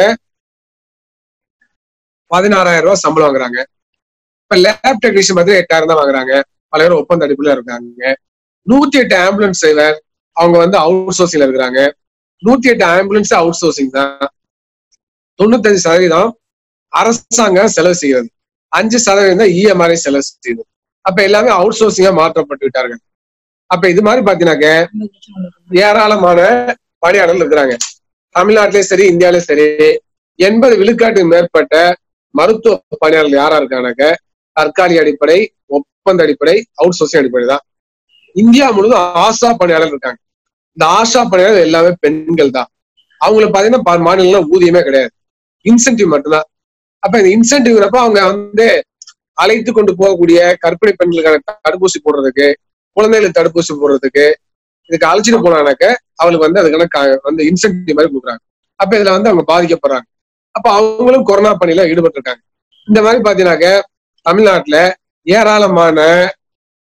பதினாறாயிரம் ரூபாய் சம்பளம் வாங்குறாங்க இப்ப லேப் டெக்னீஷியன் பார்த்து எட்டாயிரம் தான் வாங்குறாங்க பல பேர் ஒப்பந்த அடிப்படையில இருக்காங்க நூத்தி எட்டு ஆம்புலன்ஸ் டிரைவர் அவங்க வந்து அவுட் சோர்சிங்ல இருக்கிறாங்க நூத்தி எட்டு ஆம்புலன்ஸ் அவுட் சோர்சிங் தான் தொண்ணூத்தஞ்சு சதவீதம் அரசாங்கம் செலவு செய்கிறது அஞ்சு சதவீதம் தான் இஎம்ஆர்ஐ செலவு செய்யுது அப்ப எல்லாமே அவுட் சோர்சிங்கா மாற்றப்பட்டு விட்டார்கள் அப்ப இது மாதிரி பாத்தீங்கன்னாக்க ஏராளமான பணியாளர்கள் இருக்கிறாங்க தமிழ்நாட்டிலயும் சரி இந்தியாவிலயும் சரி எண்பது விழுக்காட்டுக்கு மேற்பட்ட மருத்துவ பணியாளர்கள் யாரா இருக்காங்கனாக்க தற்காலிக அடிப்படை ஒப்பந்த அடிப்படை அவுட் சோர்சிங் அடிப்படை தான் இந்தியா முழுவதும் ஆஷா பணியாளர் இருக்காங்க இந்த ஆஷா பணியாளர் எல்லாமே பெண்கள் தான் அவங்களுக்கு பாத்தீங்கன்னா பல மாநிலங்கள ஊதியமே கிடையாது இன்சென்டிவ் மட்டும்தான் அப்ப இந்த இன்சென்டிவ்ங்கிறப்ப அவங்க வந்து அழைத்து கொண்டு போகக்கூடிய கர்ப்பிணி பெண்களுக்கான தடுப்பூசி போடுறதுக்கு குழந்தைகளுக்கு தடுப்பூசி போடுறதுக்கு இதுக்கு அழைச்சிட்டு போனானாக்க அவளுக்கு வந்து அதுக்கான க- வந்து இன்சென்டிவ் மாதிரி கொடுக்குறாங்க அப்ப இதுல வந்து அவங்க பாதிக்கப்படுறாங்க அப்ப அவங்களும் கொரோனா பணியில ஈடுபட்டு இருக்காங்க இந்த மாதிரி பாத்தீங்கன்னாக்க தமிழ்நாட்டுல ஏராளமான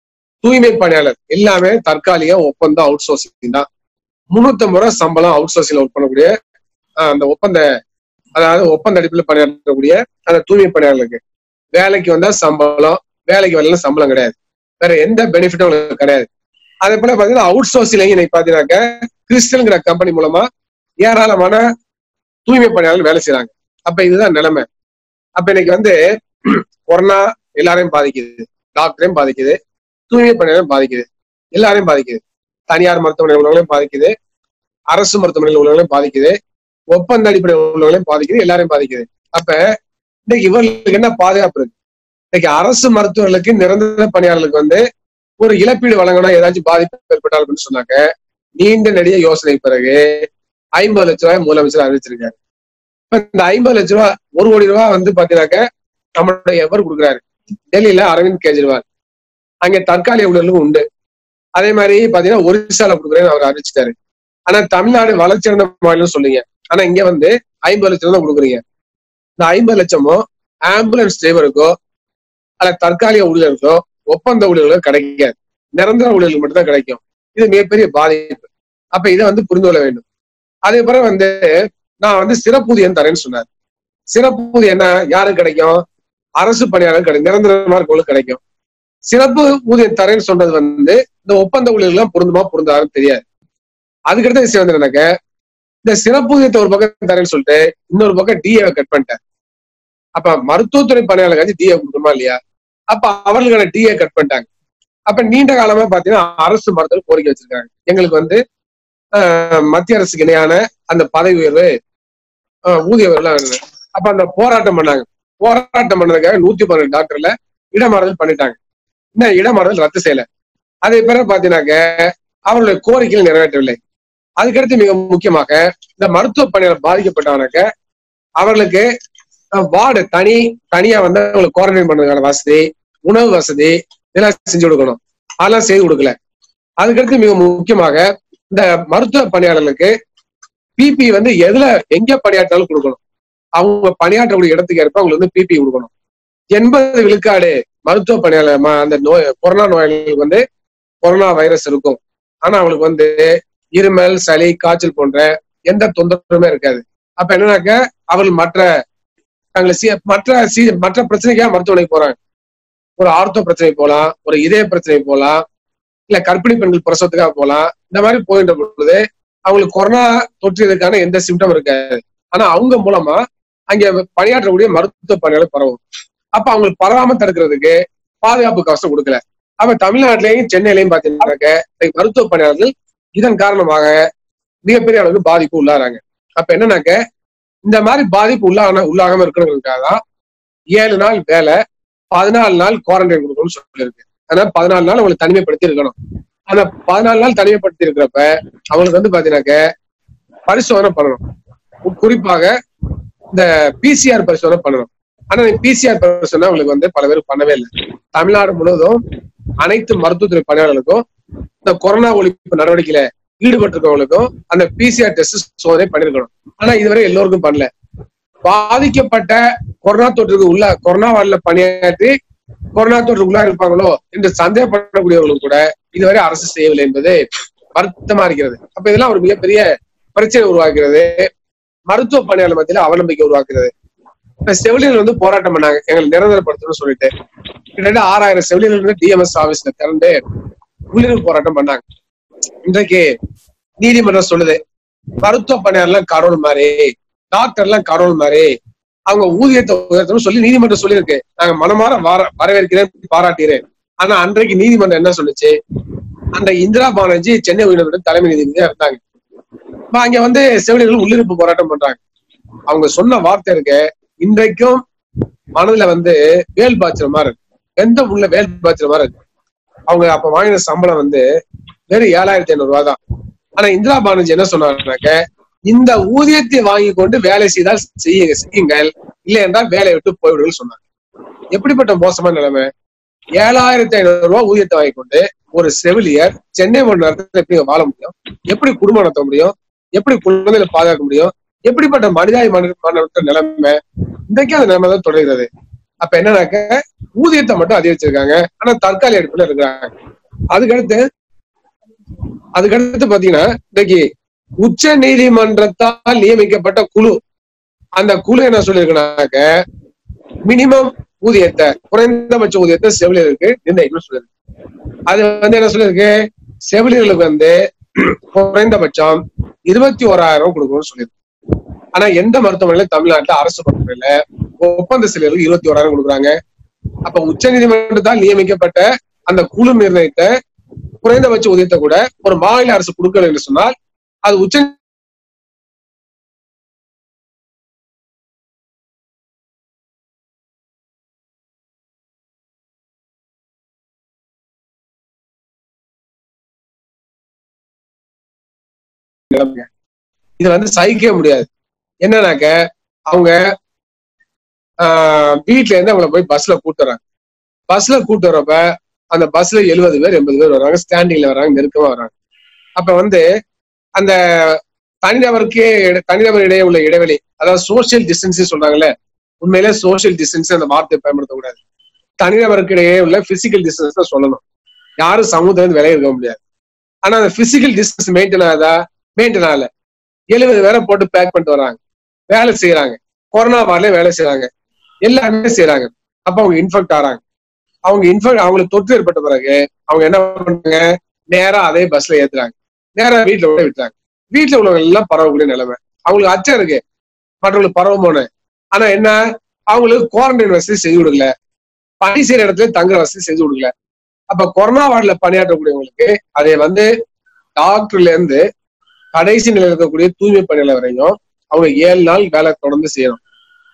தூய்மை பணியாளர் எல்லாமே தற்காலிக ஒப்பந்தம் அவுட் சோர்சிங் தான் முன்னூத்தி ரூபாய் சம்பளம் அவுட் சோர்சிங்ல ஒர்க் பண்ணக்கூடிய ஆஹ், அந்த ஒப்பந்த அதாவது ஒப்பந்த அடிப்பில் பணியாற்றக்கூடிய அந்த தூய்மை பணியாளருக்கு வேலைக்கு வந்தா சம்பளம் வேலைக்கு வரல சம்பளம் கிடையாது வேற எந்த பெனிஃபிட்டும் உங்களுக்கு கிடையாது அதே போல பாத்தீங்கன்னா அவுட் சோர்சிங்லையும் இன்னைக்கு பாத்தீங்கன்னாக்க கிறிஸ்டல்ங்கிற கம்பெனி மூலமா ஏராளமான தூய்மை பணியாளர்கள் வேலை செய்றாங்க அப்ப இதுதான் நிலைமை அப்ப இன்னைக்கு வந்து கொரோனா எல்லாரையும் பாதிக்குது டாக்டரையும் பாதிக்குது தூய்மை பணியாளரையும் பாதிக்குது எல்லாரையும் பாதிக்குது தனியார் மருத்துவமனை உள்ளவங்களையும் பாதிக்குது அரசு மருத்துவமனையில் உள்ளவங்களையும் பாதிக்குது ஒப்பந்த அடிப்படையில் உள்ளவங்களையும் பாதிக்குது எல்லாரையும் பாதிக்குது அப்ப இன்னைக்கு இவர்களுக்கு என்ன பாதுகாப்பு இருக்கு இன்னைக்கு அரசு மருத்துவர்களுக்கு நிரந்தர பணியாளர்களுக்கு வந்து ஒரு இழப்பீடு வழங்கணும் ஏதாச்சும் பாதிப்பு ஏற்பட்டால் அப்படின்னு சொன்னாக்க நீண்ட நெடிய யோசனை பிறகு ஐம்பது லட்ச ரூபாய் முதலமைச்சர் அறிவிச்சிருக்காரு இப்ப இந்த ஐம்பது லட்ச ரூபாய் ஒரு கோடி ரூபாய் வந்து பாத்தீங்கன்னாக்க நம்மளுடைய எவர் கொடுக்குறாரு டெல்லியில அரவிந்த் கெஜ்ரிவால் அங்க தற்காலிக ஊழலும் உண்டு அதே மாதிரி பாத்தீங்கன்னா ஒரிசால கொடுக்குறேன்னு அவர் அறிவிச்சிட்டாரு ஆனா தமிழ்நாடு வளர்ச்சியடைந்த மாநிலம் சொல்லுங்க ஆனா இங்க வந்து ஐம்பது லட்சம் தான் கொடுக்குறீங்க இந்த ஐம்பது லட்சமும் ஆம்புலன்ஸ் டிரைவருக்கோ அல்ல தற்காலிக ஊழியருக்கோ ஒப்பந்த ஊழியர்களுக்கோ கிடைக்காது நிரந்தர ஊழியர்களுக்கு மட்டும்தான் கிடைக்கும் இது மிகப்பெரிய பாதிப்பு அப்ப இதை வந்து புரிந்து கொள்ள வேண்டும் அதே போல வந்து நான் வந்து சிறப்பூதியம் தரேன்னு சொன்னார் சிறப்பூதியம் என்ன யாருக்கு கிடைக்கும் அரசு பணியாளர் கிடைக்கும் நிரந்தரமா இருக்கவங்களுக்கு கிடைக்கும் சிறப்பு ஊதியம் தரேன்னு சொன்னது வந்து இந்த ஒப்பந்த ஊழியர்கள் பொருந்துமா பொருந்தாருன்னு தெரியாது அதுக்கடுத்த விஷயம் வந்து எனக்கு இந்த சிறப்பூதியத்தை ஒரு பக்கம் தரேன்னு சொல்லிட்டு இன்னொரு பக்கம் டிஏ கட் பண்ணிட்டேன் அப்ப மருத்துவத்துறை பணியாளர்களுக்கு டிஏ கொடுக்கணுமா இல்லையா அப்ப அவர்களுக்கான டிஏ கட் பண்ணிட்டாங்க அப்ப நீண்ட காலமா பாத்தீங்கன்னா அரசு மருத்துவர் கோரிக்கை வச்சிருக்காங்க எங்களுக்கு வந்து ஆஹ், மத்திய அரசுக்கு இணையான அந்த பதவி உயர்வு ஆஹ், ஊதிய உயர்வுலாம் வேணும். அப்ப அந்த போராட்டம் பண்ணாங்க போராட்டம் பண்ணதுக்காக நூத்தி பதினெட்டு டாக்டர்ல இடமாறுதல் பண்ணிட்டாங்க இன்னும் இடமாறுதல் ரத்து செய்யல அதே பிறகு பாத்தீங்கன்னாக்க அவர்களுடைய கோரிக்கைகள் நிறைவேற்றவில்லை அதுக்கடுத்து மிக முக்கியமாக இந்த மருத்துவ பணியாளர் பாதிக்கப்பட்டவனாக்க அவர்களுக்கு அஹ், வார்டு தனி தனியா வந்து அவங்களுக்கு குவாரண்டைன் பண்றதுக்கான வசதி உணவு வசதி இதெல்லாம் செஞ்சு கொடுக்கணும் அதெல்லாம் செய்து கொடுக்கல அதுக்கடுத்து மிக முக்கியமாக இந்த மருத்துவ பணியாளர்களுக்கு பிபி வந்து எதுல எங்க பணியாற்றாலும் கொடுக்கணும் அவங்க பணியாற்றக்கூடிய இடத்துக்கு ஏற்ப அவங்களுக்கு வந்து பிபி கொடுக்கணும் எண்பது விழுக்காடு மருத்துவ பணியாளர் ம- அந்த நோய் கொரோனா நோயாளிகளுக்கு வந்து கொரோனா வைரஸ் இருக்கும் ஆனா அவங்களுக்கு வந்து இருமல் சளி காய்ச்சல் போன்ற எந்த தொந்தரவுமே இருக்காது அப்ப என்னன்னாக்க அவர்கள் மற்ற தங்களை சி மற்ற சி மற்ற பிரச்சனைக்காக மருத்துவமனைக்கு போறாங்க ஒரு ஆர்த்தோ பிரச்சனை போலாம் ஒரு இதய பிரச்சனை போலாம் இல்ல கர்ப்பிணி பெண்கள் பிரசவத்துக்காக போலாம் இந்த மாதிரி போகின்ற பொழுது அவங்களுக்கு கொரோனா தொற்றியதுக்கான எந்த சிம்டம் இருக்காது ஆனா அவங்க மூலமா அங்க பணியாற்றக்கூடிய மருத்துவ பணியாளர் பரவும் அப்ப அவங்களுக்கு பரவாம தடுக்கிறதுக்கு பாதுகாப்பு கவசம் கொடுக்கல அப்ப தமிழ்நாட்டிலையும் சென்னையிலையும் பாத்தீங்கன்னாக்க இன்னைக்கு மருத்துவ பணியாளர்கள் இதன் காரணமாக மிகப்பெரிய அளவுக்கு பாதிப்பு உள்ளாராங்க அப்ப என்னன்னாக்க இந்த மாதிரி பாதிப்பு உள்ளாக உள்ளாகாம இருக்கணுங்கிறதுக்காக தான் ஏழு நாள் வேலை பதினாலு நாள் குவாரண்டைன் கொடுக்கணும்னு சொல்லியிருக்கு அதனால பதினாலு நாள் அவங்களுக்கு தனிமைப்படுத்தி இருக்கணும் ஆனா பதினாலு நாள் தனிமைப்படுத்தி இருக்கிறப்ப அவங்களுக்கு வந்து பாத்தீங்கன்னாக்க பரிசோதனை பண்ணணும் கு- குறிப்பாக இந்த பிசிஆர் பரிசோதனை பண்ணணும் ஆனா பிசிஆர் பரிசோதனை அவங்களுக்கு வந்து பல பேர் பண்ணவே இல்லை தமிழ்நாடு முழுவதும் அனைத்து மருத்துவத்துறை பணியாளர்களுக்கும் இந்த கொரோனா ஒழிப்பு நடவடிக்கையில ஈடுபட்டிருக்கவங்களுக்கும் அந்த பிசிஆர் டெஸ்ட் சோதனை பண்ணிருக்கணும் ஆனா இதுவரை எல்லோருக்கும் பண்ணல பாதிக்கப்பட்ட கொரோனா தொற்றுக்கு உள்ள கொரோனா வார்டுல பணியாற்றி கொரோனா தொற்று உள்ளா இருப்பாங்களோ என்று சந்தேகப்படக்கூடியவர்களும் கூட இதுவரை அரசு செய்யவில்லை என்பது வருத்தமா இருக்கிறது அப்ப இதெல்லாம் ஒரு மிகப்பெரிய பிரச்சனை உருவாக்குறது மருத்துவ பணியாளர் மத்தியில அவநம்பிக்கை உருவாக்குறது இப்ப செவிலியர்கள் வந்து போராட்டம் பண்ணாங்க எங்களை நிரந்தரப்படுத்தணும்னு சொல்லிட்டு கிட்டத்தட்ட ஆறாயிரம் செவிலியர்கள் வந்து டிஎம்எஸ் ஆபீஸ்ல திறந்து உள்ளிருப்பு போராட்டம் பண்ணாங்க இன்றைக்கு நீதிமன்றம் சொல்லுது மருத்துவ பணியாளர்லாம் கடவுள் மாதிரி டாக்டர் எல்லாம் கடவுள் மாதிரி அவங்க ஊதியத்தை உயர்த்தணும்னு சொல்லி நீதிமன்றம் சொல்லியிருக்கு நாங்க மனமாற வர வரவேற்கிறேன் பாராட்டுகிறேன் ஆனா அன்றைக்கு நீதிமன்றம் என்ன சொல்லுச்சு அந்த இந்திரா பானர்ஜி சென்னை உயர்நீதிமன்ற தலைமை நீதிபதியா இருந்தாங்க இப்ப அங்க வந்து செவிலியர்கள் உள்ளிருப்பு போராட்டம் பண்றாங்க அவங்க சொன்ன வார்த்தை இருக்கு இன்றைக்கும் மனதுல வந்து வேல் பாய்ச்சற மாதிரி இருக்கு எந்த உள்ள வேல் பாய்ச்சற மாதிரி இருக்கு அவங்க அப்ப வாங்கின சம்பளம் வந்து வெறும் ஏழாயிரத்தி ஐநூறு ரூபாய் தான் ஆனா இந்திரா பானர்ஜி என்ன சொன்னாருனாக்க இந்த ஊதியத்தை வாங்கி கொண்டு வேலை செய்தால் செய்யுங்க செய்யுங்கள் இல்லை என்றால் வேலையை விட்டு போய்விடுங்கள் சொன்னாங்க எப்படிப்பட்ட மோசமான நிலைமை ஏழாயிரத்தி ஐநூறு ரூபாய் ஊதியத்தை வாங்கி கொண்டு ஒரு செவிலியர் சென்னை ஒரு நேரத்தில் எப்படி வாழ முடியும் எப்படி குடும்பம் நடத்த முடியும் எப்படி குழந்தைகளை பாதுகாக்க முடியும் எப்படிப்பட்ட மனிதாய் மனித நிலைமை இன்றைக்கு அந்த நிலைமை தான் தொடர்கிறது அப்ப என்னன்னாக்க ஊதியத்தை மட்டும் அதிகரிச்சிருக்காங்க ஆனா தற்காலிக அடிப்படையில் இருக்கிறாங்க அதுக்கடுத்து அதுக்கடுத்து பாத்தீங்கன்னா இன்னைக்கு உச்ச நீதிமன்றத்தால் நியமிக்கப்பட்ட குழு அந்த குழு என்ன சொல்லியிருக்குனாக்க மினிமம் ஊதியத்தை குறைந்தபட்ச ஊதியத்தை செவிலியருக்கு நிர்ணயிக்கணும்னு சொல்லியிருக்கு அது வந்து என்ன சொல்லியிருக்கு செவிலியர்களுக்கு வந்து குறைந்தபட்சம் இருபத்தி ஓராயிரம் கொடுக்கணும்னு சொல்லியிருக்கு ஆனா எந்த மருத்துவமனையில தமிழ்நாட்டுல அரசு மருத்துவமனையில ஒப்பந்த செவிலியர்களுக்கு இருபத்தி ஓராயிரம் கொடுக்குறாங்க அப்ப உச்ச நீதிமன்றத்தால் நியமிக்கப்பட்ட அந்த குழு நிர்ணயித்த குறைந்தபட்ச ஊதியத்தை கூட ஒரு மாநில அரசு கொடுக்கல என்று சொன்னால் அது உச்ச நிலைமை. இது வந்து சகிக்கவே முடியாது என்னன்னாக்க அவங்க ஆஹ் வீட்ல இருந்து அவங்கள போய் பஸ்ல கூட்டு வராங்க பஸ்ல கூட்டு வரப்ப அந்த பஸ்ல எழுபது பேர் எண்பது பேர் வராங்க ஸ்டாண்டிங்ல வராங்க நெருக்கமா வராங்க அப்ப வந்து அந்த தனிநபருக்கே இட- தனிநபர் இடையே உள்ள இடைவெளி அதாவது சோசியல் டிஸ்டன்ஸ் சொல்றாங்கல்ல உண்மையிலே சோசியல் டிஸ்டன்ஸ் அந்த வார்த்தையை பயன்படுத்தக்கூடாது தனிநபருக்கு இடையே உள்ள பிசிக்கல் டிஸ்டன்ஸ் தான் சொல்லணும் யாரும் சமூகத்துல இருந்து விலகி இருக்க முடியாது ஆனா அந்த பிசிக்கல் டிஸ்டன்ஸ் மெயின்டைன் ஆகுதா மெயின்டைன் ஆகல எழுபது பேரை போட்டு பேக் பண்ணிட்டு வராங்க வேலை செய்யறாங்க கொரோனா வார்ல வேலை செய்யறாங்க எல்லாருமே செய்யறாங்க அப்ப அவங்க இன்ஃபெக்ட் ஆறாங்க அவங்க இன்ஃபெக்ட் அவங்களுக்கு தொற்று ஏற்பட்ட பிறகு அவங்க என்ன பண்றாங்க நேரா அதே பஸ்ல ஏத்துறாங்க நேரா வீட்டுல விட விட்டுறாங்க வீட்டுல உள்ளவங்க எல்லாம் பரவக்கூடிய நிலைமை அவங்களுக்கு அச்சம் இருக்கு மற்றவங்களுக்கு பரவமோன்னு ஆனா என்ன அவங்களுக்கு குவாரண்டைன் வசதி செஞ்சு கொடுக்கல பணி செய்யற இடத்துல தங்குற வசதி செஞ்சு கொடுக்கல அப்ப கொரோனா வார்டுல பணியாற்றக்கூடியவங்களுக்கு அதை வந்து டாக்டர்ல இருந்து கடைசி நிலையில் இருக்கக்கூடிய தூய்மை பணியாளர் வரையும் அவங்க ஏழு நாள் வேலை தொடர்ந்து செய்யணும்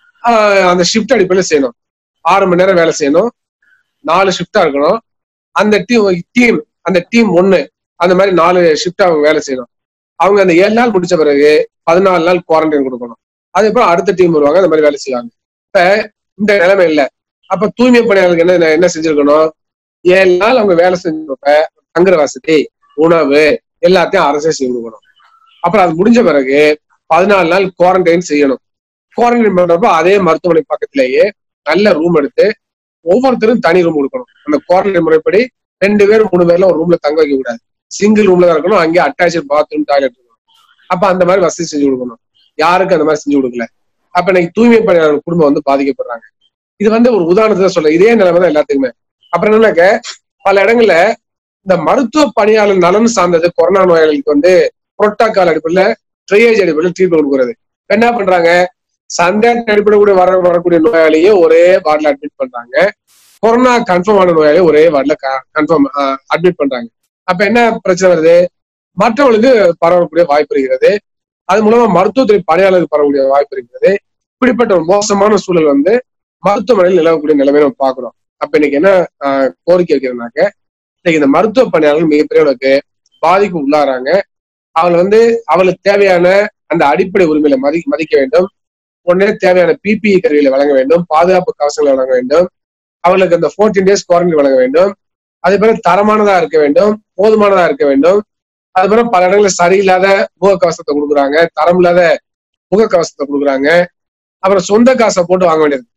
ஆஹ் அந்த ஷிஃப்ட் அடிப்படையில் செய்யணும் ஆறு மணி நேரம் வேலை செய்யணும் நாலு ஷிஃப்டா இருக்கணும் அந்த டீம் டீம் அந்த டீம் ஒண்ணு அந்த மாதிரி நாலு ஷிஃப்ட் அவங்க வேலை செய்யணும் அவங்க அந்த ஏழு நாள் முடிச்ச பிறகு பதினாலு நாள் குவாரண்டைன் கொடுக்கணும் அதுக்கப்புறம் அடுத்த டீம் வருவாங்க அந்த மாதிரி வேலை செய்வாங்க இப்ப இந்த நிலைமை இல்ல அப்ப தூய்மை பணியாளருக்கு என்ன என்ன செஞ்சிருக்கணும் ஏழு நாள் அவங்க வேலை செஞ்சப்ப தங்குற வசதி உணவு எல்லாத்தையும் அரசே செய்து கொடுக்கணும் அப்புறம் அது முடிஞ்ச பிறகு பதினாலு நாள் குவாரண்டைன் செய்யணும் குவாரண்டைன் பண்றப்ப அதே மருத்துவமனை பக்கத்திலேயே நல்ல ரூம் எடுத்து ஒவ்வொருத்தரும் தனி ரூம் கொடுக்கணும் அந்த குவாரண்டைன் முறைப்படி ரெண்டு பேர் மூணு பேர்ல ஒரு ரூம்ல தங்க வைக்க கூடாது சிங்கிள் ரூம்ல தான் இருக்கணும் அங்கேயே அட்டாச்சு பாத்ரூம் டாய்லெட் இருக்கணும் அப்ப அந்த மாதிரி வசதி செஞ்சு கொடுக்கணும் யாருக்கு அந்த மாதிரி செஞ்சு கொடுக்கல அப்ப இன்னைக்கு தூய்மை பணியாளர் குடும்பம் வந்து பாதிக்கப்படுறாங்க இது வந்து ஒரு உதாரணத்தை சொல்ல இதே நிலைமை தான் எல்லாத்துக்குமே அப்புறம் என்னன்னாக்க பல இடங்கள்ல இந்த மருத்துவ பணியாளர் நலன் சார்ந்தது கொரோனா நோயாளிகளுக்கு வந்து புரோட்டோகால் அடிப்படையில் ட்ரையேஜ் அடிப்படையில் ட்ரீட்மெண்ட் கொடுக்குறது இப்ப என்ன பண்றாங்க சந்தேக அடிப்படை கூட வர வரக்கூடிய நோயாளியே ஒரே வார்டில் அட்மிட் பண்றாங்க கொரோனா கன்ஃபார்ம் ஆன நோயாளியை ஒரே வார்டில் கன்ஃபார்ம் அட்மிட் பண்றாங்க அப்ப என்ன பிரச்சனை வருது மற்றவங்களுக்கு பரவக்கூடிய வாய்ப்பு இருக்கிறது அது மூலமா மருத்துவத்துறை பணியாளருக்கு பரவக்கூடிய வாய்ப்பு இருக்கிறது இப்படிப்பட்ட ஒரு மோசமான சூழல் வந்து மருத்துவமனையில் நிலவக்கூடிய நிலைமை நம்ம பாக்குறோம் அப்ப இன்னைக்கு என்ன ஆஹ், கோரிக்கை வைக்கிறதுனாக்க இன்னைக்கு இந்த மருத்துவ பணியாளர்கள் மிகப்பெரிய அளவுக்கு பாதிப்பு உள்ளாராங்க அவங்க வந்து அவளுக்கு தேவையான அந்த அடிப்படை உரிமையில மதி மதிக்க வேண்டும் உடனே தேவையான பிபிஇ கருவிகளை வழங்க வேண்டும் பாதுகாப்பு கவசங்களை வழங்க வேண்டும் அவர்களுக்கு அந்த 14 டேஸ் குவாரண்டைன் வழங்க வேண்டும் அதே போல தரமானதா இருக்க வேண்டும் போதுமானதா இருக்க வேண்டும் அது போல பல இடங்களில் சரியில்லாத முகக்கவசத்தை கொடுக்குறாங்க தரம் இல்லாத முகக்கவசத்தை கொடுக்குறாங்க அப்புறம் சொந்த காசை போட்டு வாங்க வேண்டியது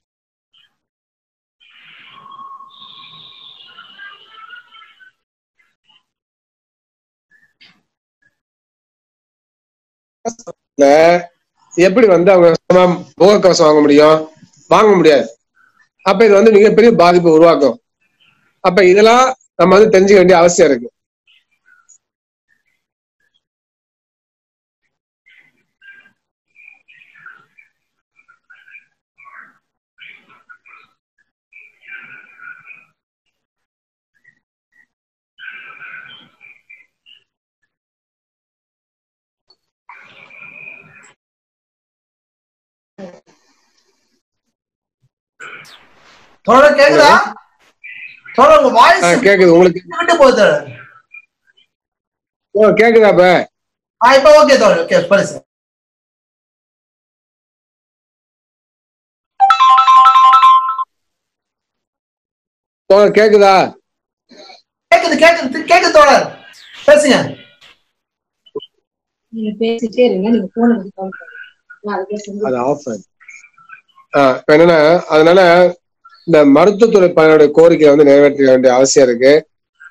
இல்ல, எப்படி வந்து அவங்க சுத்தமா முகக்கவசம் வாங்க முடியும் வாங்க முடியாது அப்ப இது வந்து மிகப்பெரிய பாதிப்பை உருவாக்கும் அப்ப இதெல்லாம் நம்ம வந்து தெரிஞ்சுக்க வேண்டிய அவசியம் இருக்கு தோழர் கேக்குதா தோழர் உங்க வாய்ஸ் ஆஹ் கேக்குது உங்களுக்கு விட்டு போகுது தோழர் ஓ, கேக்குதா இப்ப ஆ இப்ப ஓகே தோழர் ஓகே பரிசு தோழர் கேக்குதா கேக்குது கேக்குது கேக்குது தோழர் பேசுங்க நீங்க பேசிட்டே இருங்க நீங்க போன வந்து கால் பண்ணுங்க நான் அதுக்கே செஞ்சு அது ஆஃப் ஆஹ் இப்ப என்னன்னா அதனால இந்த மருத்துவத்துறை பணியோட கோரிக்கையை வந்து நிறைவேற்ற வேண்டிய அவசியம் இருக்கு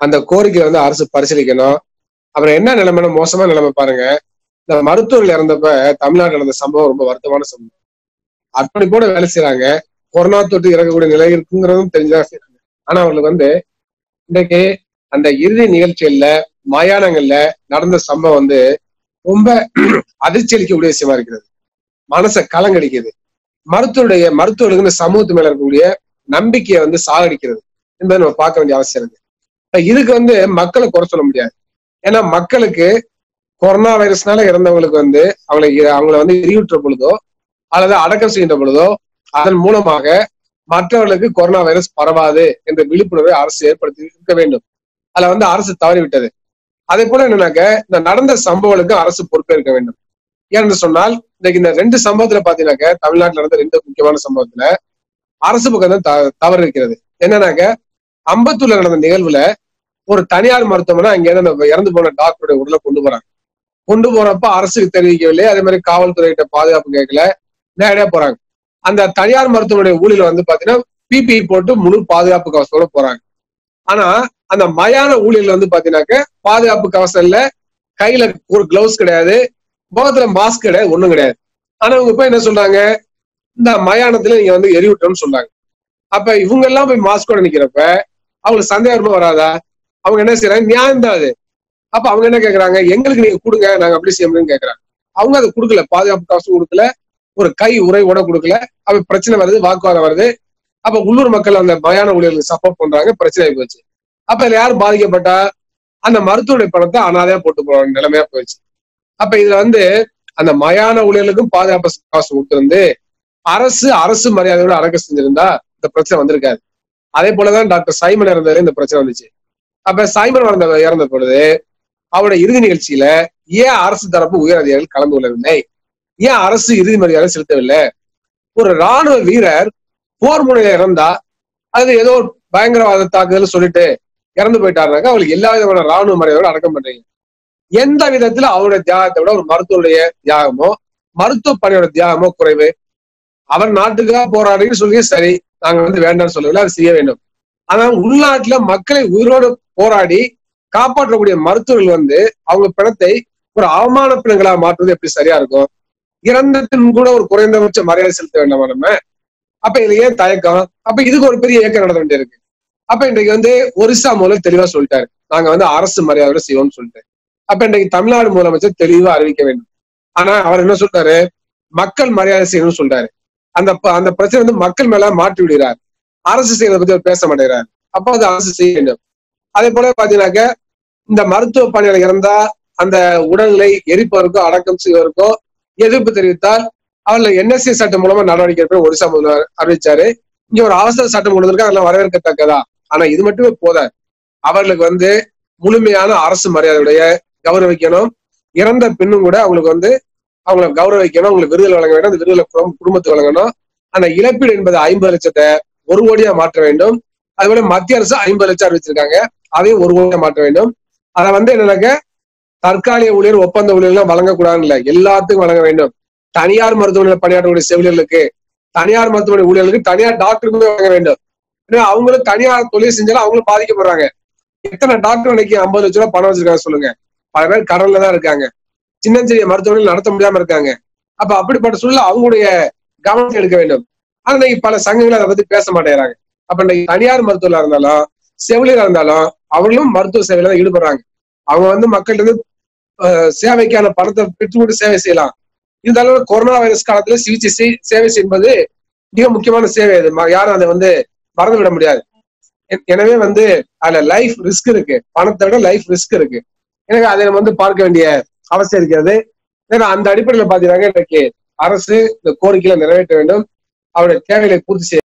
அந்த கோரிக்கை வந்து அரசு பரிசீலிக்கணும் அப்புறம் என்ன நிலைமைனா மோசமான நிலைமை பாருங்க இந்த மருத்துவர்கள் இறந்தப்ப தமிழ்நாட்டில் நடந்த சம்பவம் ரொம்ப வருத்தமான சம்பவம் அப்படி கூட வேலை செய்யறாங்க கொரோனா தொற்று இறக்கக்கூடிய நிலை இருக்குங்கிறதும் தெரிஞ்சுதான் செய்யறாங்க ஆனா அவங்களுக்கு வந்து இன்றைக்கு அந்த இறுதி நிகழ்ச்சிகள்ல மயானங்கள்ல நடந்த சம்பவம் வந்து ரொம்ப அதிர்ச்சி அளிக்கக்கூடிய விஷயமா இருக்கிறது மனசை கலங்கடிக்குது மருத்துவருடைய மருத்துவர்களுக்கு இந்த சமூகத்து மேல இருக்கக்கூடிய நம்பிக்கையை வந்து சாகடிக்கிறது என்பதை நம்ம பார்க்க வேண்டிய அவசியம் இருக்கு இப்ப இதுக்கு வந்து மக்களை குறை சொல்ல முடியாது ஏன்னா மக்களுக்கு கொரோனா வைரஸ்னால இறந்தவங்களுக்கு வந்து அவங்களை அவங்கள வந்து எரியூற்ற பொழுதோ அல்லது அடக்கம் செய்கின்ற பொழுதோ அதன் மூலமாக மற்றவர்களுக்கு கொரோனா வைரஸ் பரவாது என்ற விழிப்புணர்வை அரசு ஏற்படுத்தி இருக்க வேண்டும் அதுல வந்து அரசு தவறிவிட்டது அதே போல என்னன்னாக்க இந்த நடந்த சம்பவங்களுக்கு அரசு பொறுப்பேற்க வேண்டும் ஏன்னு சொன்னால் இன்னைக்கு இந்த ரெண்டு சம்பவத்துல பாத்தீங்கன்னாக்க தமிழ்நாட்டுல நடந்த ரெண்டு முக்கியமான சம்பவத்துல அரசு பக்கம் தான் த- தவறு இருக்கிறது என்னன்னாக்க அம்பத்தூர்ல நடந்த நிகழ்வுல ஒரு தனியார் மருத்துவமனை அங்க இருந்து அந்த இறந்து போன டாக்டருடைய உடலை கொண்டு போறாங்க கொண்டு போறப்ப அரசுக்கு தெரிவிக்கவில்லை அதே மாதிரி காவல்துறை கிட்ட பாதுகாப்பு கேட்கல நேரடியா போறாங்க அந்த தனியார் மருத்துவமனை ஊழியர் வந்து பாத்தீங்கன்னா பிபி போட்டு முழு பாதுகாப்பு கவசத்தோட போறாங்க ஆனா அந்த மயான ஊழியர்கள் வந்து பாத்தீங்கன்னாக்க பாதுகாப்பு கவசம் இல்ல கையில ஒரு கிளவுஸ் கிடையாது முகத்துல மாஸ்க் கிடையாது ஒண்ணும் கிடையாது ஆனா இவங்க போய் என்ன சொல்றாங்க இந்த மயானத்துல நீங்க வந்து எரிவிட்டோம்னு சொல்றாங்க அப்ப இவங்க எல்லாம் போய் மாஸ்கோட நிக்கிறப்ப அவங்களுக்கு சந்தேகமா வராதா அவங்க என்ன செய்யறாங்க நியாயம் தான் அது அப்ப அவங்க என்ன கேக்குறாங்க எங்களுக்கு நீங்க கொடுங்க நாங்க அப்படி செய்ய முடியும்னு கேக்குறாங்க அவங்க அதை கொடுக்கல பாதுகாப்பு கவசம் கொடுக்கல ஒரு கை உரை கூட கொடுக்கல அப்ப பிரச்சனை வருது வாக்குவாதம் வருது அப்ப உள்ளூர் மக்கள் அந்த மயான ஊழியர்களுக்கு சப்போர்ட் பண்றாங்க பிரச்சனை ஆகி போச்சு அப்ப இதுல யார் பாதிக்கப்பட்டா அந்த மருத்துவருடைய பணத்தை அனாதையா போட்டு போற நிலைமையா போயிடுச்சு அப்ப இதுல வந்து அந்த மயான ஊழியர்களுக்கும் பாதுகாப்பு கவசம் கொடுத்திருந்து அரசு அரசு மரியாதையோட அடக்க செஞ்சிருந்தா இந்த பிரச்சனை வந்திருக்காது அதே போலதான் டாக்டர் சைமன் இறந்தாரு இந்த பிரச்சனை வந்துச்சு அப்ப சைமன் இறந்த இறந்த பொழுது அவருடைய இறுதி நிகழ்ச்சியில ஏன் அரசு தரப்பு உயர் அதிகாரிகள் கலந்து கொள்ளவில்லை ஏன் அரசு இறுதி மரியாதை செலுத்தவில்லை ஒரு ராணுவ வீரர் போர் முனையில இறந்தா அது ஏதோ ஒரு பயங்கரவாத தாக்குதல் சொல்லிட்டு இறந்து போயிட்டாருனாக்கா அவங்களுக்கு எல்லா விதமான ராணுவ மரியாதையோட அடக்கம் பண்றீங்க எந்த விதத்துல அவருடைய தியாகத்தை விட ஒரு மருத்துவருடைய தியாகமோ மருத்துவ பணியோட தியாகமோ குறைவு அவர் நாட்டுக்காக போராடுன்னு சொல்லி சரி நாங்க வந்து வேண்டாம்னு சொல்லல அது செய்ய வேண்டும் ஆனா உள்நாட்டுல மக்களை உயிரோடு போராடி காப்பாற்றக்கூடிய மருத்துவர்கள் வந்து அவங்க பிணத்தை ஒரு அவமான பிணங்களா மாற்றுவது எப்படி சரியா இருக்கும் இறந்தத்தின் கூட ஒரு குறைந்தபட்ச மரியாதை செலுத்த வேண்டாமா நம்ம அப்ப இதுல ஏன் தயக்கம் அப்ப இதுக்கு ஒரு பெரிய இயக்கம் நடத்த வேண்டியிருக்கு அப்ப இன்றைக்கு வந்து ஒரிசா மூலம் தெளிவா சொல்லிட்டாரு நாங்க வந்து அரசு மரியாதையோட செய்வோம்னு சொல்லிட்டு அப்ப இன்றைக்கு தமிழ்நாடு முதலமைச்சர் தெளிவா அறிவிக்க வேண்டும் ஆனா அவர் என்ன சொல்றாரு மக்கள் மரியாதை செய்யணும்னு சொல்றாரு அந்த ப- அந்த பிரச்சனை வந்து மக்கள் மேல மாற்றி விடுகிறார் அரசு செய்யறதை பத்தி அவர் பேச மாட்டேங்கிறார் அப்ப அது அரசு செய்ய வேண்டும் அதே போல பாத்தீங்கன்னாக்க இந்த மருத்துவ பணியாளர் இறந்தா அந்த உடல்களை எரிப்பதற்கோ அடக்கம் செய்வதற்கோ எதிர்ப்பு தெரிவித்தால் அவர்கள் என்எஸ்சி சட்டம் மூலமா நடவடிக்கை எடுப்பதை ஒரிசா முதல்வர் அறிவிச்சாரு இங்க ஒரு அவசர சட்டம் கொண்டு வந்திருக்கா அதெல்லாம் வரவேற்கத்தக்கதா ஆனா இது மட்டுமே போதாது அவர்களுக்கு வந்து முழுமையான அரசு மரியாதையுடைய கௌரவிக்கணும் இறந்த பின்னும் கூட அவங்களுக்கு வந்து அவங்களை கௌரவிக்கணும் அவங்களுக்கு விருதுகள் வழங்க வேண்டும் அந்த விருதுகளை குடும்ப- குடும்பத்துக்கு வழங்கணும் அந்த இழப்பீடு என்பது ஐம்பது லட்சத்தை ஒரு கோடியா மாற்ற வேண்டும் அதுபோல மத்திய அரசு ஐம்பது லட்சம் அறிவிச்சிருக்காங்க அதையும் ஒரு கோடியா மாற்ற வேண்டும் அதை வந்து என்னன்னாக்க தற்காலிக ஊழியர் ஒப்பந்த ஊழியர்லாம் வழங்கக்கூடாதுன்னு இல்ல எல்லாத்துக்கும் வழங்க வேண்டும் தனியார் மருத்துவமனையில் பணியாற்றக்கூடிய செவிலியர்களுக்கு தனியார் மருத்துவமனை ஊழியர்களுக்கு தனியார் டாக்டருக்குமே வழங்க வேண்டும் ஏன்னா அவங்களும் தனியார் தொழில் செஞ்சாலும் அவங்களும் பாதிக்கப்படுறாங்க எத்தனை டாக்டர் இன்னைக்கு ஐம்பது லட்ச ரூபாய் பணம் வச்சிருக்காங்க சொல்லுங்க பல பேர் கடன்ல தான் இருக்காங்க சின்ன சிறிய மருத்துவமனைகள் நடத்த முடியாம இருக்காங்க அப்ப அப்படிப்பட்ட சூழ்நிலை அவங்களுடைய கவனத்தை எடுக்க வேண்டும் ஆனா இன்னைக்கு பல சங்கங்கள் அதை பத்தி பேச மாட்டேங்கிறாங்க அப்ப இன்னைக்கு தனியார் மருத்துவர்களா இருந்தாலும் செவிலியரா இருந்தாலும் அவர்களும் மருத்துவ சேவையில தான் ஈடுபடுறாங்க அவங்க வந்து மக்கள்கிட்ட இருந்து அஹ், சேவைக்கான பணத்தை பெற்றுக்கொண்டு சேவை செய்யலாம் இருந்தாலும் கொரோனா வைரஸ் காலத்துல சிகிச்சை செய்- சேவை செய்வது மிக முக்கியமான சேவை அது ம- யாரும் அதை வந்து மறந்து விட முடியாது எ- எனவே வந்து அதுல லைஃப் ரிஸ்க் இருக்கு பணத்தை விட லைஃப் ரிஸ்க் இருக்கு எனவே அதை நம்ம வந்து பார்க்க வேண்டிய அவசியம் இருக்கிறது ஏன்னா அந்த அடிப்படையில பாத்தீங்கன்னா இன்னைக்கு அரசு இந்த கோரிக்கைகளை நிறைவேற்ற வேண்டும் அவருடைய தேவைகளை பூர்த்தி செய்ய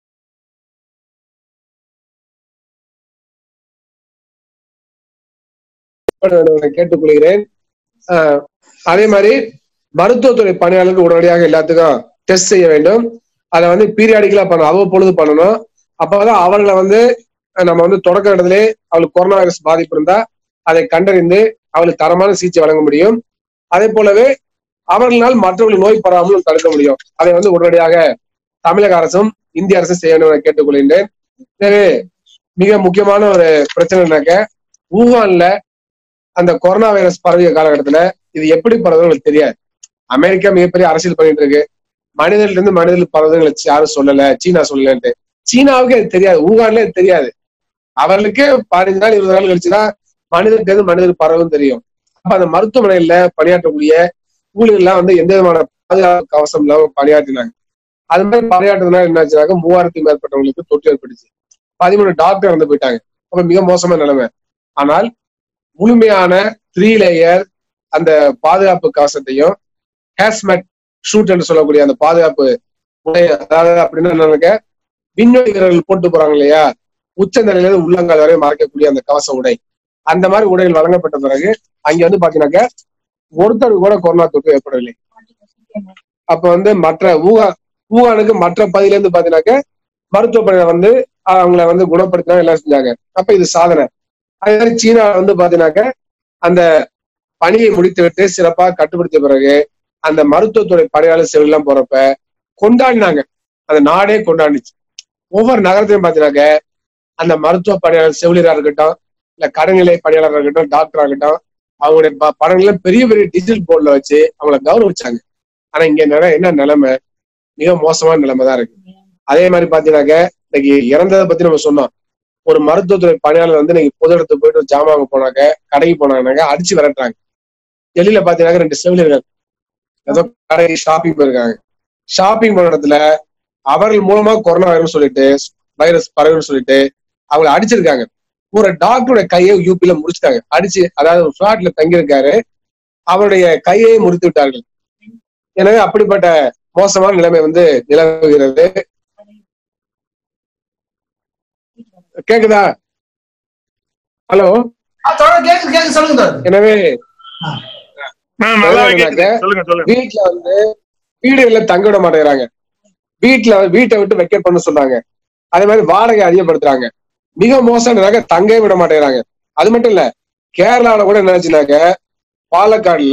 வேண்டும் என கேட்டுக்கொள்கிறேன் ஆஹ் அதே மாதிரி மருத்துவத்துறை பணியாளர்களுக்கு உடனடியாக எல்லாத்துக்கும் டெஸ்ட் செய்ய வேண்டும் அதை வந்து பீரியாடிக்கலா பண்ணணும் அவ்வப்பொழுது பண்ணணும் அப்பதான் அவர்களை வந்து அஹ் நம்ம வந்து தொடக்க இடத்திலே அவளுக்கு கொரோனா வைரஸ் பாதிப்பு இருந்தா அதை கண்டறிந்து அவளுக்கு தரமான சிகிச்சை வழங்க முடியும் அதே போலவே அவர்களால் மற்றவர்கள் நோய் பரவாமல் தடுக்க முடியும் அதை வந்து உடனடியாக தமிழக அரசும் இந்திய அரசும் செய்ய வேண்டும் என கேட்டுக்கொள்கின்றேன் எனவே மிக முக்கியமான ஒரு பிரச்சனைனாக்க ஊகான்ல அந்த கொரோனா வைரஸ் பரவிய காலகட்டத்துல இது எப்படி பரவுது உங்களுக்கு தெரியாது அமெரிக்கா மிகப்பெரிய அரசியல் பண்ணிட்டு இருக்கு மனிதர்ல இருந்து மனிதர்கள் பரவுதுங்களை யாரும் சொல்லல சீனா சொல்லலன்ட்டு சீனாவுக்கு அது தெரியாது ஊகான்ல இது தெரியாது அவர்களுக்கு பதினஞ்சு நாள் இருபது நாள் கழிச்சுதான் மனிதருக்கு எது மனிதர் பரவும் தெரியும் அப்ப அந்த மருத்துவமனையில பணியாற்றக்கூடிய ஊழியர்லாம் வந்து எந்த விதமான பாதுகாப்பு கவசம் இல்லாம பணியாற்றினாங்க அது மாதிரி பணியாற்றுறதுனால என்னாச்சுனாக்க மூவாயிரத்துக்கு மேற்பட்டவங்களுக்கு தொற்று ஏற்பட்டுச்சு பதிமூணு டாக்டர் இறந்து போயிட்டாங்க அப்ப மிக மோசமான நிலைமை ஆனால் முழுமையான த்ரீ லேயர் அந்த பாதுகாப்பு கவசத்தையும் ஹேஸ்மெட் ஷூட் என்று சொல்லக்கூடிய அந்த பாதுகாப்பு உடை அதாவது அப்படின்னா என்னன்னாக்க விண்வெளி வீரர்கள் போட்டு போறாங்க இல்லையா உச்ச நிலையில இருந்து உள்ளங்கால் வரை மறைக்கக்கூடிய அந்த கவச உடை அந்த மாதிரி உடைகள் வழங்கப்பட்ட பிறகு அங்க வந்து பாத்தீங்கன்னாக்க ஒருத்தருக்கு கூட கொரோனா தொற்று ஏற்படவில்லை அப்ப வந்து மற்ற ஊகா ஊகானுக்கு மற்ற பகுதியில இருந்து பாத்தீங்கன்னாக்க மருத்துவ பணியில வந்து அவங்கள வந்து குணப்படுத்தினா எல்லாம் செஞ்சாங்க அப்ப இது சாதனை அதே மாதிரி சீனா வந்து பாத்தீங்கன்னாக்க அந்த பணியை முடித்து விட்டு சிறப்பா கட்டுப்படுத்திய பிறகு அந்த மருத்துவத்துறை பணியாளர் செவிலாம் போறப்ப கொண்டாடினாங்க அந்த நாடே கொண்டாடிச்சு ஒவ்வொரு நகரத்தையும் பாத்தீங்கன்னாக்க அந்த மருத்துவ பணியாளர் செவிலியரா இருக்கட்டும் இல்ல கடைநிலை பணியாளராக இருக்கட்டும் டாக்டரா இருக்கட்டும் அவங்களுடைய ப- படங்களை பெரிய பெரிய டிஜிட்டல் போர்ட்ல வச்சு அவங்கள கௌரவிச்சாங்க ஆனா இங்க நில- என்ன நிலைமை மிக மோசமான நிலைமை தான் இருக்கு அதே மாதிரி பாத்தீங்கன்னாக்க இன்னைக்கு இறந்ததை பத்தி நம்ம சொன்னோம் ஒரு மருத்துவத்துறை பணியாளர் வந்து இன்னைக்கு பொது இடத்துக்கு போயிட்டு ஒரு ஜாமான் வாங்க போனாக்க கடைக்கு போனாங்கன்னாக்க அடிச்சு விரட்டுறாங்க டெல்லியில பாத்தீங்கன்னா ரெண்டு செவிலியர்கள் ஏதோ கடை ஷாப்பிங் போயிருக்காங்க ஷாப்பிங் போன இடத்துல அவர்கள் மூலமா கொரோனா வைரஸ் சொல்லிட்டு வைரஸ் பரவுன்னு சொல்லிட்டு அவங்களை அடிச்சிருக்காங்க ஒரு டாக்டரோட கையை யூபில முடிச்சிட்டாங்க அடிச்சு அதாவது ஒரு பிளாட்ல தங்கியிருக்காரு அவருடைய கையை முறித்து விட்டார்கள் எனவே அப்படிப்பட்ட மோசமான நிலைமை வந்து நிலவுகிறது கேக்குதா ஹலோ ஆ, தொடர் கேக்குது கேக்குது சொல்லுங்க தொடர் எனவே ஆ, நல்லா அதாவது கேக்குது. சொல்லுங்க சொல்லுங்க வீட்டுல வந்து வீடுகள்ல தங்க விட மாட்டேங்கிறாங்க வீட்டுல வீட்டை விட்டு வெக்கேட் பண்ண சொல்றாங்க அதே மாதிரி வாடகை அதிகப்படுத்துறாங்க மிக மோசம்னாக்க தங்கவே விட மாட்டேங்கிறாங்க அது மட்டும் இல்ல கேரளால கூட என்ன ஆச்சுனாக்க பாலக்காடுல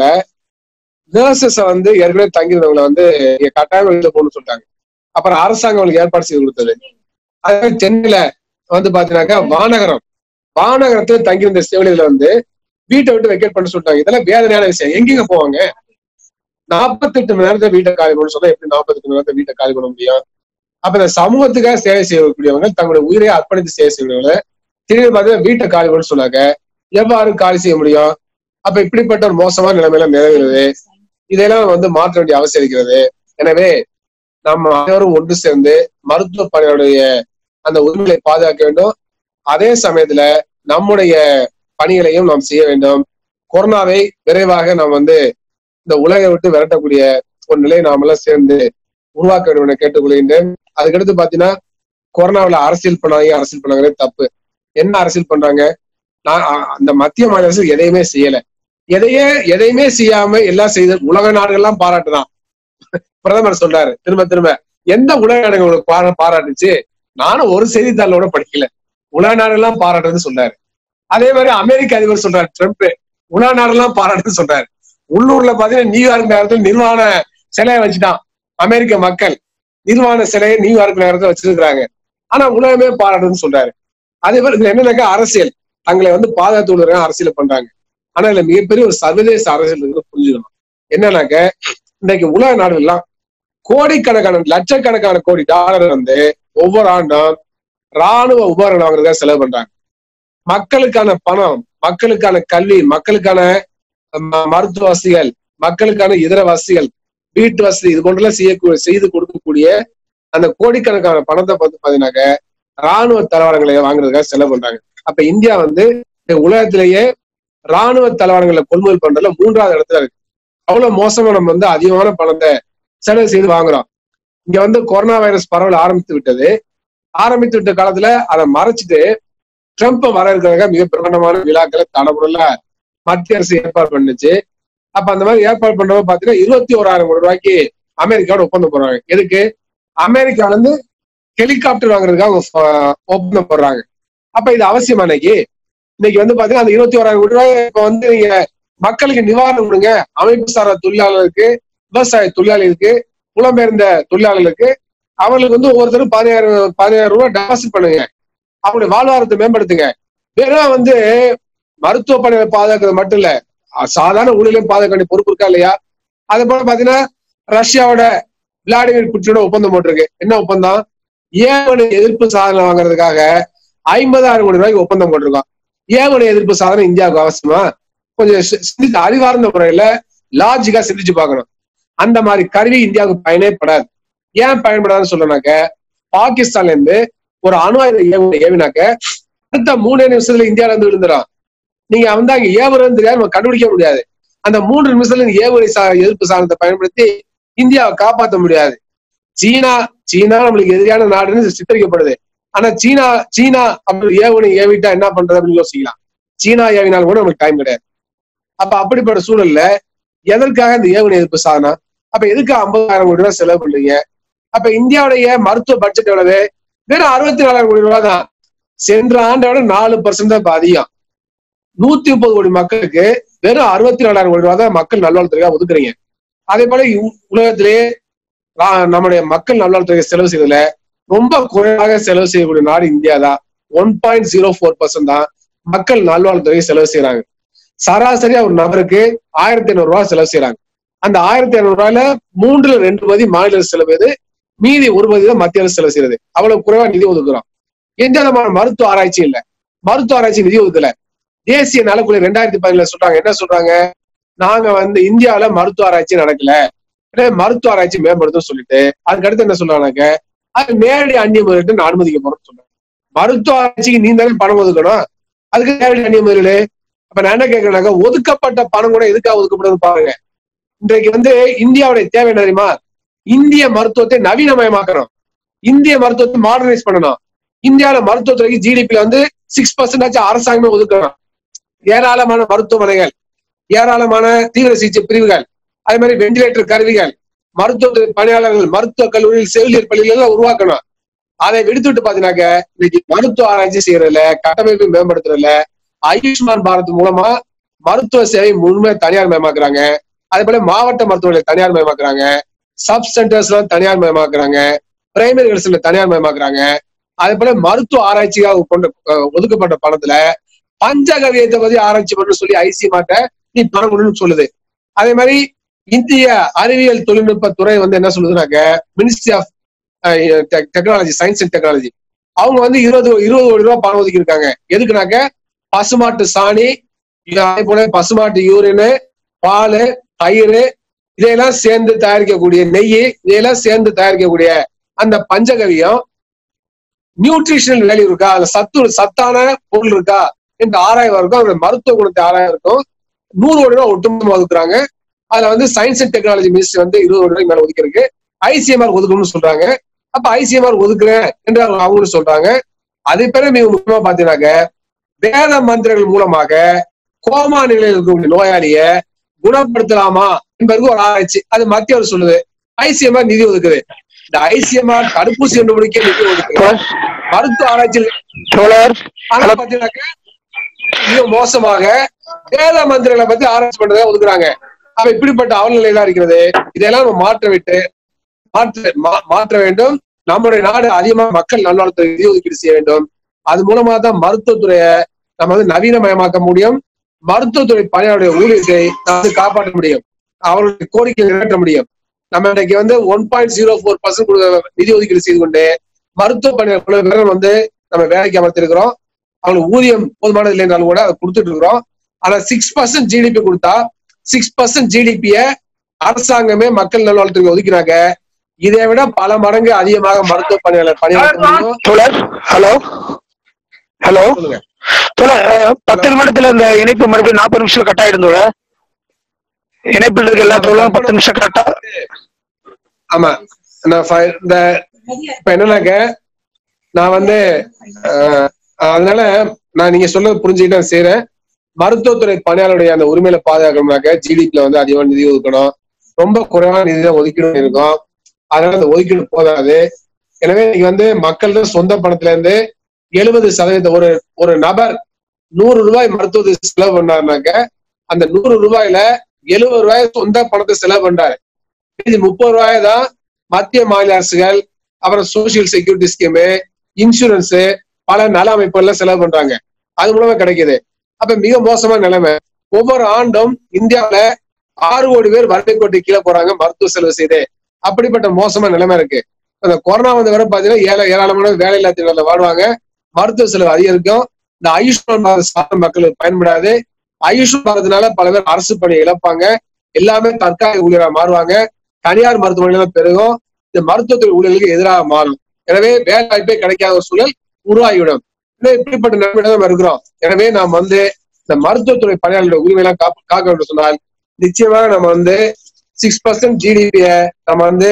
நர்சஸ வந்து ஏற்கனவே தங்கியிருந்தவங்களை வந்து இங்க கட்டாயம் வெளியில போகணும்னு சொல்லிட்டாங்க அப்புறம் அரசாங்கம் அவங்களுக்கு ஏற்பாடு செய்து கொடுத்தது அதே மாதிரி சென்னையில வந்து பாத்தீங்கன்னாக்கா வானகரம் வானகரத்துல தங்கியிருந்த செவிலியர்களை வந்து வீட்டை விட்டு வெக்கேட் பண்ண சொல்லிட்டாங்க இதெல்லாம் வேதனையான விஷயம் எங்கெங்க போவாங்க நாற்பத்தெட்டு மணி நேரத்தை வீட்டை காலி பண்ண சொன்னா எப்படி நாற்பத்தெட்டு மணி நேரத்தை வீட்டை காலி பண்ண முடியும் அப்ப இந்த சமூகத்துக்காக சேவை செய்யக்கூடியவங்க தங்களுடைய உயிரை அர்ப்பணித்து சேவை செய்யக்கூடியவங்க திடீர்னு பார்த்தீங்கன்னா வீட்டை காலி பண்ண சொன்னாங்க எவ்வாறு காலி செய்ய முடியும் அப்ப இப்படிப்பட்ட ஒரு மோசமான நிலைமையில நிறைவேறுது இதெல்லாம் வந்து மாற்ற வேண்டிய அவசியம் இருக்கிறது எனவே நம்ம அனைவரும் ஒன்று சேர்ந்து மருத்துவ பணியுடைய அந்த உரிமைகளை பாதுகாக்க வேண்டும் அதே சமயத்துல நம்முடைய பணிகளையும் நாம் செய்ய வேண்டும் கொரோனாவை விரைவாக நாம் வந்து இந்த உலகை விட்டு விரட்டக்கூடிய ஒரு நிலையை நாம எல்லாம் சேர்ந்து உருவாக்க வேண்டும் என கேட்டுக்கொள்கின்றேன் அதுக்கடுத்து பாத்தீங்கன்னா கொரோனாவுல அரசியல் பண்ணாங்க அரசியல் பண்ணாங்களே தப்பு என்ன அரசியல் பண்றாங்க நான் அ- அந்த மத்திய மாநில அரசு எதையுமே செய்யல எதையே எதையுமே செய்யாம எல்லாம் செய்து உலக நாடுகள்லாம் பாராட்டுதான் பிரதமர் சொல்றாரு திரும்ப திரும்ப எந்த உலக நாடுகள் உங்களுக்கு பாரா பாராட்டுச்சு நானும் ஒரு செய்தித்தாளோட படிக்கல உலக நாடுகள்லாம் பாராட்டுன்னு சொல்றாரு அதே மாதிரி அமெரிக்க அதிபர் சொல்றாரு ட்ரம்ப் உலக நாடுகள்லாம் பாராட்டுன்னு சொல்றாரு உள்ளூர்ல பாத்தீங்கன்னா நியூயார்க் நகரத்துல நிர்வாண சிலையை வச்சுட்டான் அமெரிக்க மக்கள் நிர்வாண சிலையை நியூயார்க் நகரத்துல வச்சிருக்கிறாங்க ஆனா உலகமே பாராட்டுன்னு சொல்றாரு அதே மாதிரி இதுல என்னன்னாக்கா அரசியல் தங்களை வந்து பாதுகாத்து விடுறாங்க அரசியல் பண்றாங்க ஆனா இதுல மிகப்பெரிய ஒரு சர்வதேச அரசியல் இருக்கிறத புரிஞ்சுக்கணும் என்னன்னாக்க இன்னைக்கு உலக நாடுகள்லாம் கோடிக்கணக்கான லட்சக்கணக்கான கோடி டாலர் வந்து ஒவ்வொரு ஆண்டும் ராணுவ உபகரணம் வாங்குறதுக்காக செலவு பண்றாங்க மக்களுக்கான பணம் மக்களுக்கான கல்வி மக்களுக்கான ம- மருத்துவ வசதிகள் மக்களுக்கான இதர வசதிகள் வீட்டு வசதி இது போன்றெல்லாம் செய்ய செய்து கொடுக்கக்கூடிய அந்த கோடிக்கணக்கான பணத்தை பார்த்து பாத்தீங்கன்னாக்க ராணுவ தளவாடங்களை வாங்குறதுக்காக செலவு பண்றாங்க அப்ப இந்தியா வந்து இந்த உலகத்திலேயே ராணுவ தளவாடங்களை கொள்முதல் பண்றதுல மூன்றாவது இடத்துல இருக்கு அவ்வளவு மோசமா நம்ம வந்து அதிகமான பணத்தை செலவு செய்து வாங்குறோம் இங்க வந்து கொரோனா வைரஸ் பரவல் ஆரம்பித்து விட்டது ஆரம்பித்து விட்ட காலத்துல அதை மறைச்சிட்டு ட்ரம்ப் வர இருக்கிறதுக்காக மிக பிரபலமான விழாக்களை தடபுடல மத்திய அரசு ஏற்பாடு பண்ணுச்சு அப்ப அந்த மாதிரி ஏற்பாடு பண்றப்ப பாத்தீங்கன்னா இருபத்தி ஓராயிரம் கோடி ரூபாய்க்கு அமெரிக்காவோட ஒப்பந்தம் போடுறாங்க எதுக்கு அமெரிக்கா வந்து ஹெலிகாப்டர் வாங்குறதுக்காக அவங்க ஃப- ஒப்பந்தம் போடுறாங்க அப்ப இது அவசியமா இன்னைக்கு இன்னைக்கு வந்து பாத்தீங்கன்னா அந்த இருபத்தி ஓராயிரம் கோடி ரூபாய் இப்ப வந்து நீங்க மக்களுக்கு நிவாரணம் கொடுங்க அமைப்பு சாரா தொழிலாளர்களுக்கு விவசாய தொழிலாளிகளுக்கு புலம்பெயர்ந்த தொழிலாளர்களுக்கு அவங்களுக்கு வந்து ஒவ்வொருத்தரும் பதினாயிரம் பதினாயிரம் ரூபாய் டெபாசிட் பண்ணுங்க அவங்களுடைய வாழ்வாதாரத்தை மேம்படுத்துங்க வெறும் வந்து மருத்துவ பணிகளை பாதுகாக்கிறது மட்டும் இல்ல அஹ் சாதாரண ஊழலையும் பாதுகாக்க வேண்டிய பொறுப்பு இருக்கா இல்லையா அது போல பாத்தீங்கன்னா ரஷ்யாவோட விளாடிமிர் புட்டினோட ஒப்பந்தம் போட்டிருக்கு என்ன ஒப்பந்தம் ஏவனை எதிர்ப்பு சாதனை வாங்குறதுக்காக ஐம்பதாயிரம் கோடி ரூபாய்க்கு ஒப்பந்தம் போட்டிருக்கோம் ஏவனை எதிர்ப்பு சாதனை இந்தியாவுக்கு அவசியமா கொஞ்சம் சி- சிந்தித்து அறிவார்ந்த முறையில லாஜிக்கா சிந்திச்சு பார்க்கணும் அந்த மாதிரி கருவி இந்தியாவுக்கு பயனே படாது ஏன் பயன்படாதுன்னு சொல்றனாக்க பாகிஸ்தான்ல இருந்து ஒரு அணு ஆயுத ஏவுகணை ஏவினாக்க அடுத்த மூணே நிமிஷத்துல இந்தியால இருந்து விழுந்துடும் நீங்க வந்து அங்க ஏவுறதுன்னு தெரியாது நம்ம கண்டுபிடிக்க முடியாது அந்த மூன்று நிமிஷத்துல நீங்க ஏவுகணை சா எதிர்ப்பு சாதனத்தை பயன்படுத்தி இந்தியாவை காப்பாற்ற முடியாது சீனா சீனா நம்மளுக்கு எதிரியான நாடுன்னு சித்தரிக்கப்படுது ஆனா சீனா சீனா அப்படி ஏவுகணை ஏவிட்டா என்ன பண்றது அப்படின்னு யோசிக்கலாம் சீனா ஏவினாலும் கூட நமக்கு டைம் கிடையாது அப்ப அப்படிப்பட்ட சூழல்ல எதற்காக இந்த ஏவுகணை எதிர்ப்பு சாதனம் அப்ப எதுக்கு ஐம்பதாயிரம் கோடி ரூபாய் செலவு பண்றீங்க அப்ப இந்தியாவுடைய மருத்துவ பட்ஜெட் எவ்வளவு வெறும் அறுபத்தி நாலாயிரம் கோடி ரூபாய் தான் சென்ற ஆண்டோட நாலு பர்சன்ட் தான் இப்ப அதிகம் நூத்தி முப்பது கோடி மக்களுக்கு வெறும் அறுபத்தி நாலாயிரம் கோடி ரூபாய் தான் மக்கள் நல்வாழ்வுத்துறையா ஒதுக்குறீங்க அதே போல இவ்- உலகத்திலே ரா- நம்முடைய மக்கள் நல்வாழ்வுத்துறை செலவு செய்வதில் ரொம்ப குறைவாக செலவு செய்யக்கூடிய நாடு இந்தியா தான் one point zero four percent தான் மக்கள் நல்வாழ்வுத்துறையை செலவு செய்யறாங்க சராசரியா ஒரு நபருக்கு ஆயிரத்தி ஐநூறு ரூபாய் செலவு செய்யறாங்க அந்த ஆயிரத்தி ஐநூறு ரூபாயில மூன்றுல ரெண்டு பதி மாநில அரசு செலவு செய்யுது, மீதி ஒரு பதி தான் மத்திய அரசு செலவு செய்யறது அவ்வளவு குறைவா நிதி ஒதுக்குறோம் எந்த விதமான மருத்துவ ஆராய்ச்சி இல்ல மருத்துவ ஆராய்ச்சி நிதி ஒதுக்கல தேசிய நலக்குழு ரெண்டாயிரத்தி பதினேழுல சொல்றாங்க என்ன சொல்றாங்க நாங்க வந்து இந்தியாவுல மருத்துவ ஆராய்ச்சி நடக்கல எனவே மருத்துவ ஆராய்ச்சி மேம்படுத்தும் சொல்லிட்டு அதுக்கு அடுத்து என்ன சொல்றாங்க அது நேரடி அந்நிய முதலீட்டு நான் அனுமதிக்க போறோம்னு சொல்றாங்க மருத்துவ ஆராய்ச்சிக்கு நீ தானே பணம் ஒதுக்கணும் அதுக்கு நேரடி அந்நிய முதலீடு அப்ப நான் என்ன கேட்கறேன்னாக்க ஒதுக்கப்பட்ட பணம் கூட எதுக்காக ஒதுக்கப்படுது பாருங்க இன்றைக்கு வந்து இந்தியாவுடைய தேவை என்ன தெரியுமா இந்திய மருத்துவத்தை நவீனமயமாக்கணும் இந்திய மருத்துவத்தை மாடர்னைஸ் பண்ணணும் இந்தியாவில மருத்துவத்துறைக்கு ஜிடிபில வந்து சிக்ஸ் பர்சன்ட் அரசாங்கமே ஒதுக்கணும் ஏராளமான மருத்துவமனைகள் ஏராளமான தீவிர சிகிச்சை பிரிவுகள் அதே மாதிரி வெண்டிலேட்டர் கருவிகள் மருத்துவ பணியாளர்கள் மருத்துவ கல்லூரியில் செவிலியர் பள்ளிகள் எல்லாம் உருவாக்கணும் அதை விடுத்துட்டு பாத்தீங்கன்னாக்க இன்னைக்கு மருத்துவ ஆராய்ச்சி செய்யறதுல கட்டமைப்பு மேம்படுத்துறதுல ஆயுஷ்மான் பாரத் மூலமா மருத்துவ சேவை முழுமையா தனியார் மயமாக்குறாங்க அதே போல மாவட்ட மருத்துவமனை தனியார் மயமாக்குறாங்க சப் சென்டர்ஸ்ல தனியார் மயமாக்குறாங்க பிரைமரி ஹெல்த்ல தனியார் மயமாக்குறாங்க அதே போல மருத்துவ ஆராய்ச்சிக்காக கொண்டு அஹ், ஒதுக்கப்பட்ட பணத்துல பஞ்சகவியத்தை பத்தி ஆராய்ச்சி பண்ண சொல்லி ஐசிஎம்ஆட்ட நீ பணம் கொடுன்னு சொல்லுது அதே மாதிரி இந்திய அறிவியல் தொழில்நுட்ப துறை வந்து என்ன சொல்லுதுனாக்க ministry of technology science and technology அவங்க வந்து இருபது இருபது கோடி ரூபாய் பணம் ஒதுக்கி இருக்காங்க எதுக்குனாக்க பசுமாட்டு சாணி இது அதே போல பசுமாட்டு யூரின் பால் தயிர் இதையெல்லாம் சேர்ந்து தயாரிக்கக்கூடிய நெய் இதையெல்லாம் சேர்ந்து தயாரிக்கக்கூடிய அந்த பஞ்சகவியம் நியூட்ரிஷனல் வேல்யூ இருக்கா அதுல சத்து சத்தான பொருள் இருக்கா என்று ஆராய்வா இருக்கும் அதோட மருத்துவ குணத்தை ஆராய்வா இருக்கும் நூறு கோடி ரூபாய் ஒட்டுமொத்தமா ஒதுக்குறாங்க அதுல வந்து சயின்ஸ் அண்ட் டெக்னாலஜி மினிஸ்ட்ரி வந்து இருபது கோடி ரூபாய்க்கு மேல ஒதுக்கிருக்கு ஐசிஎம்ஆர் ஒதுக்கணும்னு சொல்றாங்க அப்ப ஐசிஎம்ஆர் ஒதுக்குறேன் என்று அவங்க அவங்களும் சொல்றாங்க அதே பிறகு மிக முக்கியமா பாத்தீங்கன்னாக்க வேத மந்திரங்கள் மூலமாக கோமா நிலையில் இருக்கக்கூடிய நோயாளிய குணப்படுத்தலாமா என்பதற்கு ஒரு ஆராய்ச்சி அது மத்திய அரசு சொல்லுது ஐசிஎம்ஆர் நிதி ஒதுக்குது இந்த ஐசிஎம்ஆர் தடுப்பூசி கண்டுபிடிக்க நிதி ஒதுக்குது மருத்துவ ஆராய்ச்சியில் தோழர் ஆனா பாத்தீங்கன்னாக்க மிக மோசமாக வேத மந்திரங்களை பத்தி ஆராய்ச்சி பண்றதை ஒதுக்குறாங்க அப்ப இப்படிப்பட்ட அவல்நிலை தான் இருக்கிறது இதெல்லாம் நம்ம மாற்ற விட்டு மாற்ற மா- மாற்ற வேண்டும் நம்முடைய நாடு அதிகமா மக்கள் நல்வாழ்வுத்துறை நிதி ஒதுக்கீடு செய்ய வேண்டும் அது மூலமா தான் மருத்துவத்துறையை நம்ம வந்து நவீனமயமாக்க முடியும் மருத்துவத்துறை பணியாளருடைய ஊழியத்தை நம்ம வந்து காப்பாற்ற முடியும் அவர்களுடைய கோரிக்கை நிறைவேற்ற முடியும் நம்ம இன்னைக்கு வந்து one point zero four percent நிதி ஒதுக்கீடு செய்து கொண்டு மருத்துவ பணியாளர் குழு பேரை வந்து நம்ம வேலைக்கு அமர்த்திருக்கிறோம் அவங்களுக்கு ஊதியம் போதுமானது இல்லைன்றாலும் கூட அதை கொடுத்துட்டு இருக்கிறோம் ஆனா சிக்ஸ் பர்சன்ட் ஜிடிபி கொடுத்தா சிக்ஸ் பர்சன்ட் ஜிடிபிய அரசாங்கமே மக்கள் நல்வாழ்வுத்துறைக்கு ஒதுக்கினாங்க இதை விட பல மடங்கு அதிகமாக மருத்துவ பணியாளர் பணியாற்ற முடியும் தோழர் ஹலோ ஹலோ சொல்லுங்க தோழர் அஹ், பத்து நிமிடத்துல இந்த இணைப்பு மறுபடியும் நாற்பது நிமிஷம் கட் ஆயிடும் தோழர் இணைப்பில் இருக்க எல்லா தோழரும் பத்து நிமிஷம் கரெக்டா ஆமா நான் fi- இந்த இப்ப என்னன்னாக்க நான் வந்து அஹ், அதனால நான் நீங்க சொல்றது புரிஞ்சுக்கிட்டு நான் செய்யறேன் மருத்துவத்துறை பணியாளருடைய அந்த உரிமையில பாதுகாக்கணும்னாக்க ஜிடிபில வந்து அதிகமான நிதி ஒதுக்கணும் ரொம்ப குறைவான நிதி தான் ஒதுக்கீடு இருக்கும் அதனால அந்த ஒதுக்கீடு போதாது எனவே இன்னைக்கு வந்து மக்கள் தான் சொந்த பணத்துல இருந்து எழுபது சதவீதம் ஒரு ஒரு நபர் நூறு ரூபாய் மருத்துவத்துக்கு செலவு பண்ணாருனாக்க அந்த நூறு ரூபாயில எழுபது ரூபாய் சொந்த பணத்தை செலவு பண்றாரு இது முப்பது ரூபாய் தான் மத்திய மாநில அரசுகள் அப்புறம் சோசியல் செக்யூரிட்டி ஸ்கீமு இன்சூரன்ஸ் பல நல அமைப்புகள்ல செலவு பண்றாங்க அது மூலமா கிடைக்குது அப்ப மிக மோசமான நிலைமை ஒவ்வொரு ஆண்டும் இந்தியாவுல ஆறு கோடி பேர் வறுமை கோட்டை கீழே போறாங்க மருத்துவ செலவு செய்து அப்படிப்பட்ட மோசமான நிலைமை இருக்கு அந்த கொரோனா வந்த வரை பாத்தீங்கன்னா ஏழை ஏராளமான வேலை இல்லாத வாழ்வாங்க மருத்துவ செலவு அதிகரிக்கும் இந்த ஆயுஷ்மான் பாரத் சாதன மக்களுக்கு பயன்படாது ஆயுஷ்மான் பாரத்னால பல பேர் அரசு பணியை இழப்பாங்க எல்லாமே தற்காலிக ஊழியரா மாறுவாங்க தனியார் மருத்துவமனையில பெருகும் இந்த மருத்துவத்துறை ஊழியர்களுக்கு எதிராக மாறும் எனவே வேலை வாய்ப்பே கிடைக்காத ஒரு சூழல் உருவாகிவிடும் எனவே இப்படிப்பட்ட நிலைமையில நம்ம இருக்கிறோம் எனவே நாம் வந்து இந்த மருத்துவத்துறை பணியாளர்களுடைய உரிமை எல்லாம் காக்க காக்க வேண்டும் சொன்னால் நிச்சயமாக நம்ம வந்து சிக்ஸ் பர்சன்ட் ஜிடிபிய நம்ம வந்து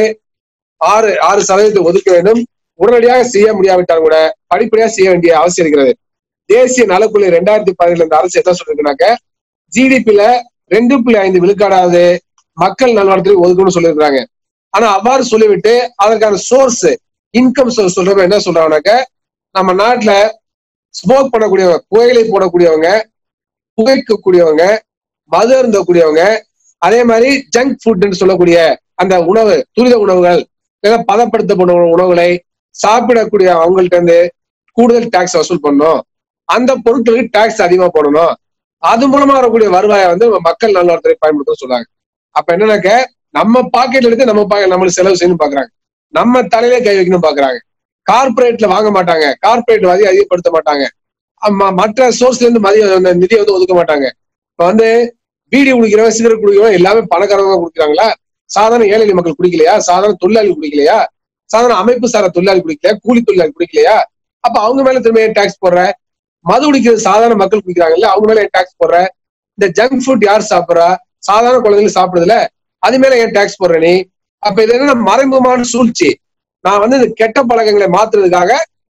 ஆறு ஆறு சதவீதத்தை ஒதுக்க வேண்டும் உடனடியாக செய்ய முடியாவிட்டால் கூட படிப்படியாக செய்ய வேண்டிய அவசியம் இருக்கிறது தேசிய நலக்குழு ரெண்டாயிரத்தி பதினேழுல இந்த அரசு என்ன சொல்லிருக்குனாக்க ஜிடிபில ரெண்டு புள்ளி ஐந்து விழுக்காடாவது மக்கள் நல்வாழ்வுத்துறை ஒதுக்கணும்னு சொல்லியிருக்காங்க ஆனா அவ்வாறு சொல்லிவிட்டு அதற்கான சோர்ஸ் இன்கம் சோர்ஸ் சொல்றப்ப என்ன சொல்றாங்கனாக்க நம்ம நாட்டுல ஸ்மோக் பண்ணக்கூடியவங்க புகையிலை போடக்கூடியவங்க புகைக்கக்கூடியவங்க மது அருந்தக்கூடியவங்க அதே மாதிரி ஜங்க் ஃபுட்னு சொல்லக்கூடிய அந்த உணவு துரித உணவுகள் இல்ல பதப்படுத்தப்பட்ட உணவுகளை சாப்பிடக்கூடிய அவங்கள்ட்ட இருந்து கூடுதல் டாக்ஸ் வசூல் பண்ணணும் அந்த பொருட்களுக்கு டாக்ஸ் அதிகமா போடணும் அது மூலமா வரக்கூடிய வருவாயை வந்து மக்கள் நல்வாழ்வுத்துறை பயன்படுத்த சொல்றாங்க அப்ப என்னன்னாக்க நம்ம பாக்கெட்ல எடுத்து நம்ம பாக்கெட் நம்மளுக்கு செலவு செய்யணும் பாக்குறாங்க நம்ம தலையிலே கை வைக்கணும் பாக்குறாங்க கார்பரேட்ல வாங்க மாட்டாங்க கார்பரேட் வாதி அதிகப்படுத்த மாட்டாங்க அம்ம- மற்ற சோர்ஸ்ல இருந்து மதிய அந்த நிதியை வந்து ஒதுக்க மாட்டாங்க இப்ப வந்து பீடி குடிக்கிறவன் சிகரெட் குடிக்கிறவன் எல்லாமே பணக்காரங்க குடிக்கிறாங்களா சாதாரண ஏழை எளிய மக்கள் குடிக்கலையா சாதாரண தொழிலாளி குடிக்கலையா சாதாரண அமைப்பு சாரா தொழிலாளி குடிக்கலையா கூலி தொழிலாளி குடிக்கலையா அப்ப அவங்க மேல திரும்ப ஏன் டாக்ஸ் போடுற மது குடிக்கிறது சாதாரண மக்கள் குடிக்கிறாங்கல்ல அவங்க மேல ஏன் டாக்ஸ் போடுற இந்த ஜங்க் ஃபுட் யார் சாப்பிடுறா சாதாரண குழந்தைங்க சாப்பிடுறதுல அது மேல ஏன் டாக்ஸ் போடுற நீ அப்ப இது என்ன மறைமுகமான சூழ்ச்சி நான் வந்து இந்த கெட்ட பழக்கங்களை மாத்துறதுக்காக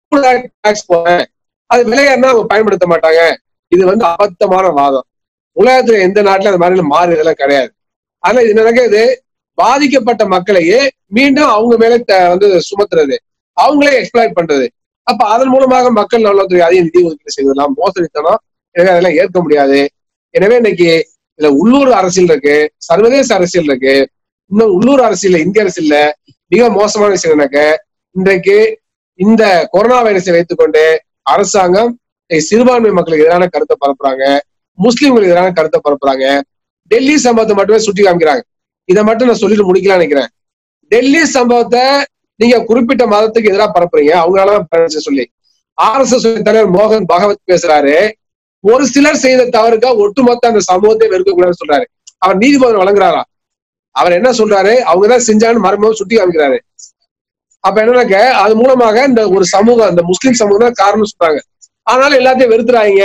டாக்ஸ் போடுறேன் அது விலையேறினா அவங்க பயன்படுத்த மாட்டாங்க இது வந்து அபத்தமான வாதம் உலகத்துல எந்த நாட்டுல அந்த மாதிரி மாறு இதெல்லாம் கிடையாது அதனால இது நடக்குது பாதிக்கப்பட்ட மக்களையே மீண்டும் அவங்க மேல த- வந்து சுமத்துறது அவங்களே எக்ஸ்பிளாய்ட் பண்றது அப்ப அதன் மூலமாக மக்கள் நலத்துறை அதிக நிதி ஒதுக்கீடு செய்வதெல்லாம் மோசடித்தனம் எனவே அதெல்லாம் ஏற்க முடியாது எனவே இன்னைக்கு இதுல உள்ளூர் அரசியல் இருக்கு சர்வதேச அரசியல் இருக்கு இன்னும் உள்ளூர் அரசியல் இந்திய அரசியல்ல மிக மோசமான விஷயம் என்னக்க இன்றைக்கு இந்த கொரோனா வைரஸை வைத்துக்கொண்டு அரசாங்கம் இன்னைக்கு சிறுபான்மை மக்களுக்கு எதிரான கருத்தை பரப்புறாங்க முஸ்லிம்களுக்கு எதிரான கருத்தை பரப்புறாங்க டெல்லி சம்பவத்தை மட்டுமே சுட்டி காமிக்கிறாங்க இதை மட்டும் நான் சொல்லிட்டு முடிக்கலாம் நினைக்கிறேன் டெல்லி சம்பவத்தை நீங்க குறிப்பிட்ட மதத்துக்கு எதிராக பரப்புறீங்க அவங்களாலதான் பரப்புச்சு சொல்லி ஆர் எஸ் எஸ் தலைவர் மோகன் பகவத் பேசுறாரு ஒரு சிலர் செய்த தவறுக்கா ஒட்டுமொத்த அந்த சமூகத்தை வெறுக்கக்கூடாதுன்னு சொல்றாரு அவர் நீதிபதி வழங்குறாரா அவர் என்ன சொல்றாரு அவங்கதான் செஞ்சாங்கன்னு மர்மம் சுட்டி காமிக்கிறாரு அப்ப என்னன்னாக்க அது மூலமாக இந்த ஒரு சமூகம் இந்த முஸ்லிம் சமூகம் தான் காரணம் சொல்றாங்க ஆனாலும் எல்லாத்தையும் வெறுத்துறாங்க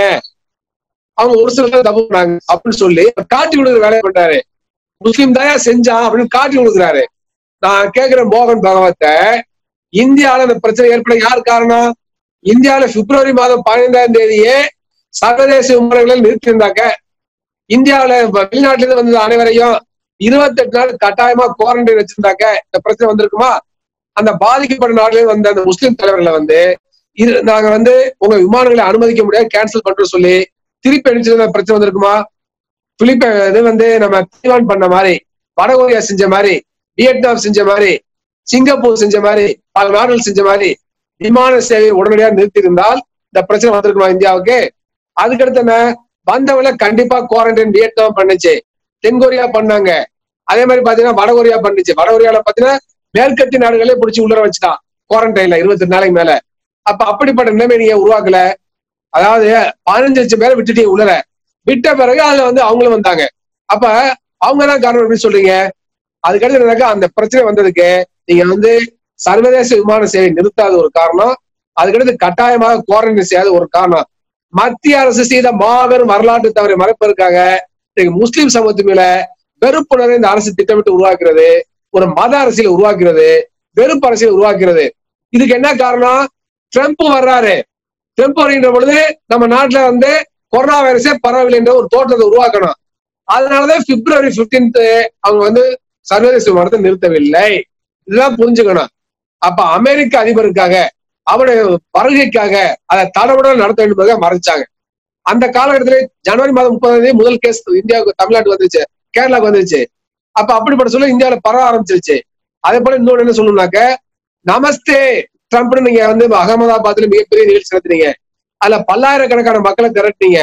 அவங்க ஒரு சிலர் தான் தப்பு பண்ணாங்க அப்படின்னு சொல்லி காட்டி கொடுக்குற வேலையை பண்றாரு முஸ்லீம் தான் செஞ்சான் அப்படின்னு காட்டி கொடுக்குறாரு நான் கேக்குற மோகன் பகவத்தை இந்தியால இந்த பிரச்சனை ஏற்பட யார் காரணம் இந்தியால பிப்ரவரி மாதம் பதினைந்தாம் தேதியே சர்வதேச விமானங்களை நிறுத்தியிருந்தாக்க இந்தியாவில வெளிநாட்டுல இருந்து வந்த அனைவரையும் இருபத்தெட்டு நாள் கட்டாயமா குவாரண்டைன் வச்சிருந்தாக்க இந்த பிரச்சனை வந்திருக்குமா அந்த பாதிக்கப்பட்ட நாடுல இருந்து வந்த அந்த முஸ்லிம் தலைவர்களை வந்து இது நாங்க வந்து உங்க விமானங்களை அனுமதிக்க முடியாது கேன்சல் பண்றோம் சொல்லி திருப்பி அனுப்பிச்சிருந்த பிரச்சனை வந்திருக்குமா பிலிப்ப இது வந்து நம்ம தைவான் பண்ண மாதிரி வடகொரியா செஞ்ச மாதிரி வியட்நாம் செஞ்ச மாதிரி சிங்கப்பூர் செஞ்ச மாதிரி பல நாடுகள் செஞ்ச மாதிரி விமான சேவை உடனடியாக நிறுத்தி இருந்தால் இந்த பிரச்சனை வந்திருக்குமா இந்தியாவுக்கு அதுக்கடுத்து என்ன வந்தவங்கள கண்டிப்பா குவாரண்டைன் வியட்நாம் பண்ணுச்சு தென்கொரியா பண்ணாங்க அதே மாதிரி பாத்தீங்கன்னா வடகொரியா பண்ணுச்சு வடகொரியால பாத்தீங்கன்னா மேற்கத்திய நாடுகளே பிடிச்சி உள்ளர வச்சுட்டான் குவாரண்டைன்ல இருபத்தி நாளைக்கு மேல அப்ப அப்படிப்பட்ட நிலைமை நீங்க உருவாக்கல அதாவது பதினஞ்சு லட்சம் பேரை விட்டுட்டீங்க உள்ளர விட்ட பிறகு அதுல வந்து அவங்களும் வந்தாங்க அப்ப அவங்க தான் காரணம் எப்படி சொல்றீங்க அதுக்கடுத்து என்னக்கா அந்த பிரச்சனை வந்ததுக்கு நீங்க வந்து சர்வதேச விமான சேவை நிறுத்தாத ஒரு காரணம் அதுக்கடுத்து கட்டாயமாக குவாரண்டைன் செய்யாத ஒரு காரணம் மத்திய அரசு செய்த மாபெரும் வரலாற்று தவறை மறைப்பதற்காக இன்னைக்கு முஸ்லிம் சமூகத்து மேல வெறுப்புணர்வை இந்த அரசு திட்டமிட்டு உருவாக்குறது ஒரு மத அரசியலை உருவாக்குறது வெறுப்பு அரசியலை உருவாக்குறது இதுக்கு என்ன காரணம் ட்ரம்ப் வர்றாரு ட்ரம்ப் வருகின்ற பொழுது நம்ம நாட்டுல வந்து கொரோனா வைரஸே பரவவில்லை என்ற ஒரு தோற்றத்தை உருவாக்கணும் அதனாலதான் பிப்ரவரி 15th அவங்க வந்து சர்வதேச விமானத்தை நிறுத்தவில்லை இதுதான் புரிஞ்சுக்கணும் அப்ப அமெரிக்க அதிபருக்காக அவருடைய வருகைக்காக அதை தடவுடன் நடத்த வேண்டும் என்பதை மறைச்சாங்க அந்த காலகட்டத்திலே ஜனவரி மாதம் முப்பதாம் தேதி முதல் கேஸ் இந்தியாவுக்கு தமிழ்நாட்டுக்கு வந்துருச்சு கேரளாவுக்கு வந்துருச்சு அப்ப அப்படிப்பட்ட சொல்ல இந்தியாவில பரவ ஆரம்பிச்சிருச்சு அதே போல இன்னொன்னு என்ன சொல்லணும்னாக்க நமஸ்தே ட்ரம்ப்னு நீங்க வந்து அகமதாபாத்ல மிகப்பெரிய நிகழ்ச்சி நடத்துறீங்க அதுல பல்லாயிரக்கணக்கான மக்களை திரட்டினீங்க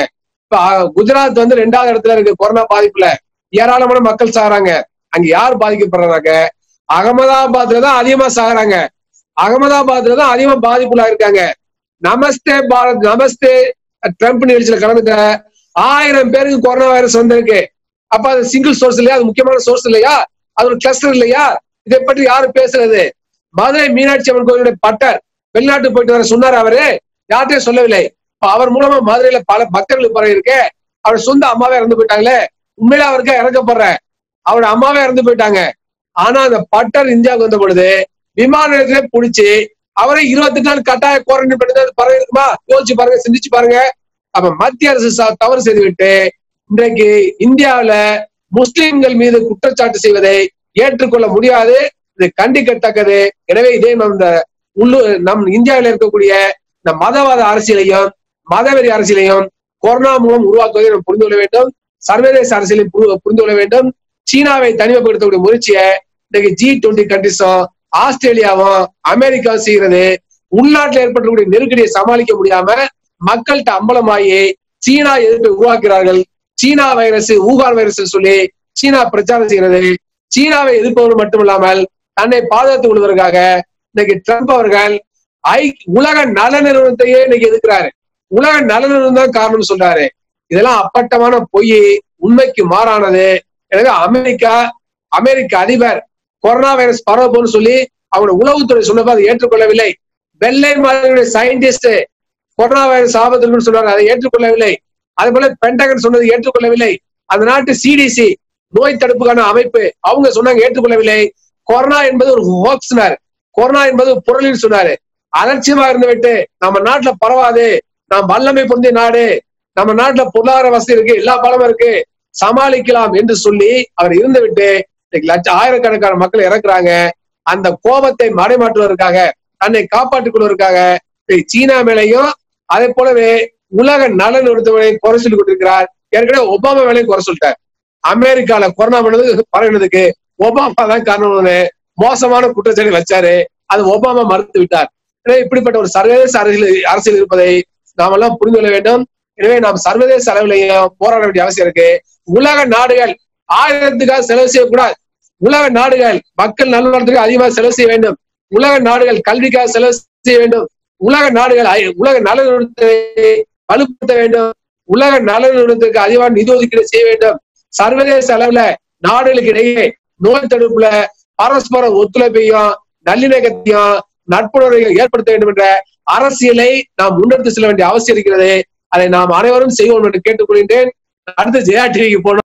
இப்ப அஹ், குஜராத் வந்து ரெண்டாவது இடத்துல இருக்கு கொரோனா பாதிப்புல ஏராளமான மக்கள் சாகுறாங்க அங்க யார் பாதிக்கப்படுறாங்க அகமதாபாத்ல தான் அதிகமா சாகுறாங்க அகமதாபாத்ல தான் அதிகமா பாதிப்புல இருக்காங்க நமஸ்தே பாரத் நமஸ்தே ட்ரம்ப் நிகழ்ச்சியில கலந்துட்ட ஆயிரம் பேருக்கு கொரோனா வைரஸ் வந்திருக்கு அப்ப அது சிங்கிள் சோர்ஸ் இல்லையா அது முக்கியமான சோர்ஸ் இல்லையா அது ஒரு கிளஸ்டர் இல்லையா இதை பற்றி யாரு பேசுறது மதுரை மீனாட்சி அம்மன் கோயிலுடைய பட்டர் வெளிநாட்டு போயிட்டு வர சொன்னார் அவரு யார்கிட்டயும் சொல்லவில்லை இப்ப அவர் மூலமா மதுரையில பல பக்தர்கள் பரவி இருக்கு அவர் சொந்த அம்மாவே இறந்து போயிட்டாங்களே உண்மையில அவருக்கு இறக்கப்படுற அவரோட அம்மாவே இறந்து போயிட்டாங்க ஆனா அந்த பட்டர் இந்தியாவுக்கு வந்த பொழுது விமான நிலையத்திலே புடிச்சு அவரை இருபத்தெட்டு நாள் கட்டாய குவாரண்டைன் பண்ணி தான் பரவி இருக்குமா யோசிச்சு பாருங்க சிந்திச்சு பாருங்க அப்ப மத்திய அரசு ச- தவறு செய்துவிட்டு இன்றைக்கு இந்தியாவுல முஸ்லிம்கள் மீது குற்றச்சாட்டு செய்வதை ஏற்றுக்கொள்ள முடியாது இது கண்டிக்கத்தக்கது எனவே இதே நம் இந்த உள்ளூர் நம் இந்தியாவில் இருக்கக்கூடிய இந்த மதவாத அரசியலையும் மதவெறி அரசியலையும் கொரோனா மூலம் உருவாக்குவதை நாம் புரிந்து கொள்ள வேண்டும் சர்வதேச அரசியலை புரி- புரிந்து கொள்ள வேண்டும் சீனாவை தனிமைப்படுத்தக்கூடிய முயற்சியை இன்னைக்கு ஜி டுவெண்ட்டி கண்ட்ரிஸும் ஆஸ்திரேலியாவும் அமெரிக்காவும் செய்கிறது உள்நாட்டில் ஏற்பட்டக்கூடிய நெருக்கடியை சமாளிக்க முடியாம மக்கள்கிட்ட அம்பலமாகி சீனா எதிர்ப்பை உருவாக்குகிறார்கள் சீனா வைரஸ் ஊகான் வைரஸ் சொல்லி சீனா பிரச்சாரம் செய்கிறது சீனாவை எதிர்ப்பவர் மட்டுமில்லாமல் தன்னை பாதுகாத்துக் கொள்வதற்காக இன்னைக்கு ட்ரம்ப் அவர்கள் ஐ உலக நல நிறுவனத்தையே இன்னைக்கு எதிர்க்கிறாரு உலக நல நிறுவனம் தான் காரணம் சொல்றாரு இதெல்லாம் அப்பட்டமான பொய் உண்மைக்கு மாறானது எனவே அமெரிக்கா அமெரிக்க அதிபர் கொரோனா வைரஸ் பரவப்போன்னு சொல்லி அவங்களோட உளவுத்துறை சொன்னப்ப அதை ஏற்றுக்கொள்ளவில்லை வெள்ளை மாநில சயின்டிஸ்ட் கொரோனா வைரஸ் ஆபத்து இருக்குன்னு சொன்னாங்க அதை ஏற்றுக்கொள்ளவில்லை அதே போல பென்டகன் சொன்னது ஏற்றுக்கொள்ளவில்லை அந்த நாட்டு சிடிசி நோய் தடுப்புக்கான அமைப்பு அவங்க சொன்னாங்க ஏற்றுக்கொள்ளவில்லை கொரோனா என்பது ஒரு ஹோக்ஸ்னார் கொரோனா என்பது ஒரு பொருளில் சொன்னாரு அலட்சியமா இருந்து விட்டு நம்ம நாட்டுல பரவாது நாம் வல்லமை பொருந்திய நாடு நம்ம நாட்டுல பொருளாதார வசதி இருக்கு எல்லா பலமும் இருக்கு சமாளிக்கலாம் என்று சொல்லி அவர் இருந்து விட்டு இன்னைக்கு லட்ச ஆயிரக்கணக்கான மக்கள் இறக்குறாங்க அந்த கோபத்தை மறைமாற்றுவதற்காக தன்னை காப்பாற்றிக் கொள்வதற்காக இன்னைக்கு சீனா மேலையும் அதே போலவே உலக நலன் ஒருத்தவரை குறை சொல்லி கொண்டிருக்கிறார் ஏற்கனவே ஒபாமா மேலையும் குறை சொல்லிட்டார் அமெரிக்கால கொரோனா பண்ணது பரவினதுக்கு ஒபாமா தான் காரணம்னு மோசமான குற்றச்சாட்டு வச்சாரு அது ஒபாமா மறுத்து விட்டார் எனவே இப்படிப்பட்ட ஒரு சர்வதேச அரசியல் அரசியல் இருப்பதை நாம் எல்லாம் புரிந்து கொள்ள வேண்டும் எனவே நாம் சர்வதேச அளவிலையும் போராட வேண்டிய அவசியம் இருக்கு உலக நாடுகள் ஆயிரத்துக்காக செலவு செய்யக்கூடாது உலக நாடுகள் மக்கள் நல்வாழ்த்துக்கு அதிகமாக செலவு செய்ய வேண்டும் உலக நாடுகள் கல்விக்காக செலவு செய்ய வேண்டும் உலக நாடுகள் ஐ- உலக நலனுறத்தை வலுப்படுத்த வேண்டும் உலக நலனுறத்துக்கு அதிகமான நிதி ஒதுக்கீடு செய்ய வேண்டும் சர்வதேச அளவுல நாடுகளுக்கு இடையே நோய் தடுப்புல பரஸ்பர ஒத்துழைப்பையும் நல்லிணக்கத்தையும் நட்புணர்வையும் ஏற்படுத்த வேண்டும் என்ற அரசியலை நாம் முன்னெடுத்து செல்ல வேண்டிய அவசியம் இருக்கிறது அதை நாம் அனைவரும் செய்வோம் என்று கேட்டுக்கொள்கின்றேன் அடுத்து ஜெயா டிவிக்கு போனோம்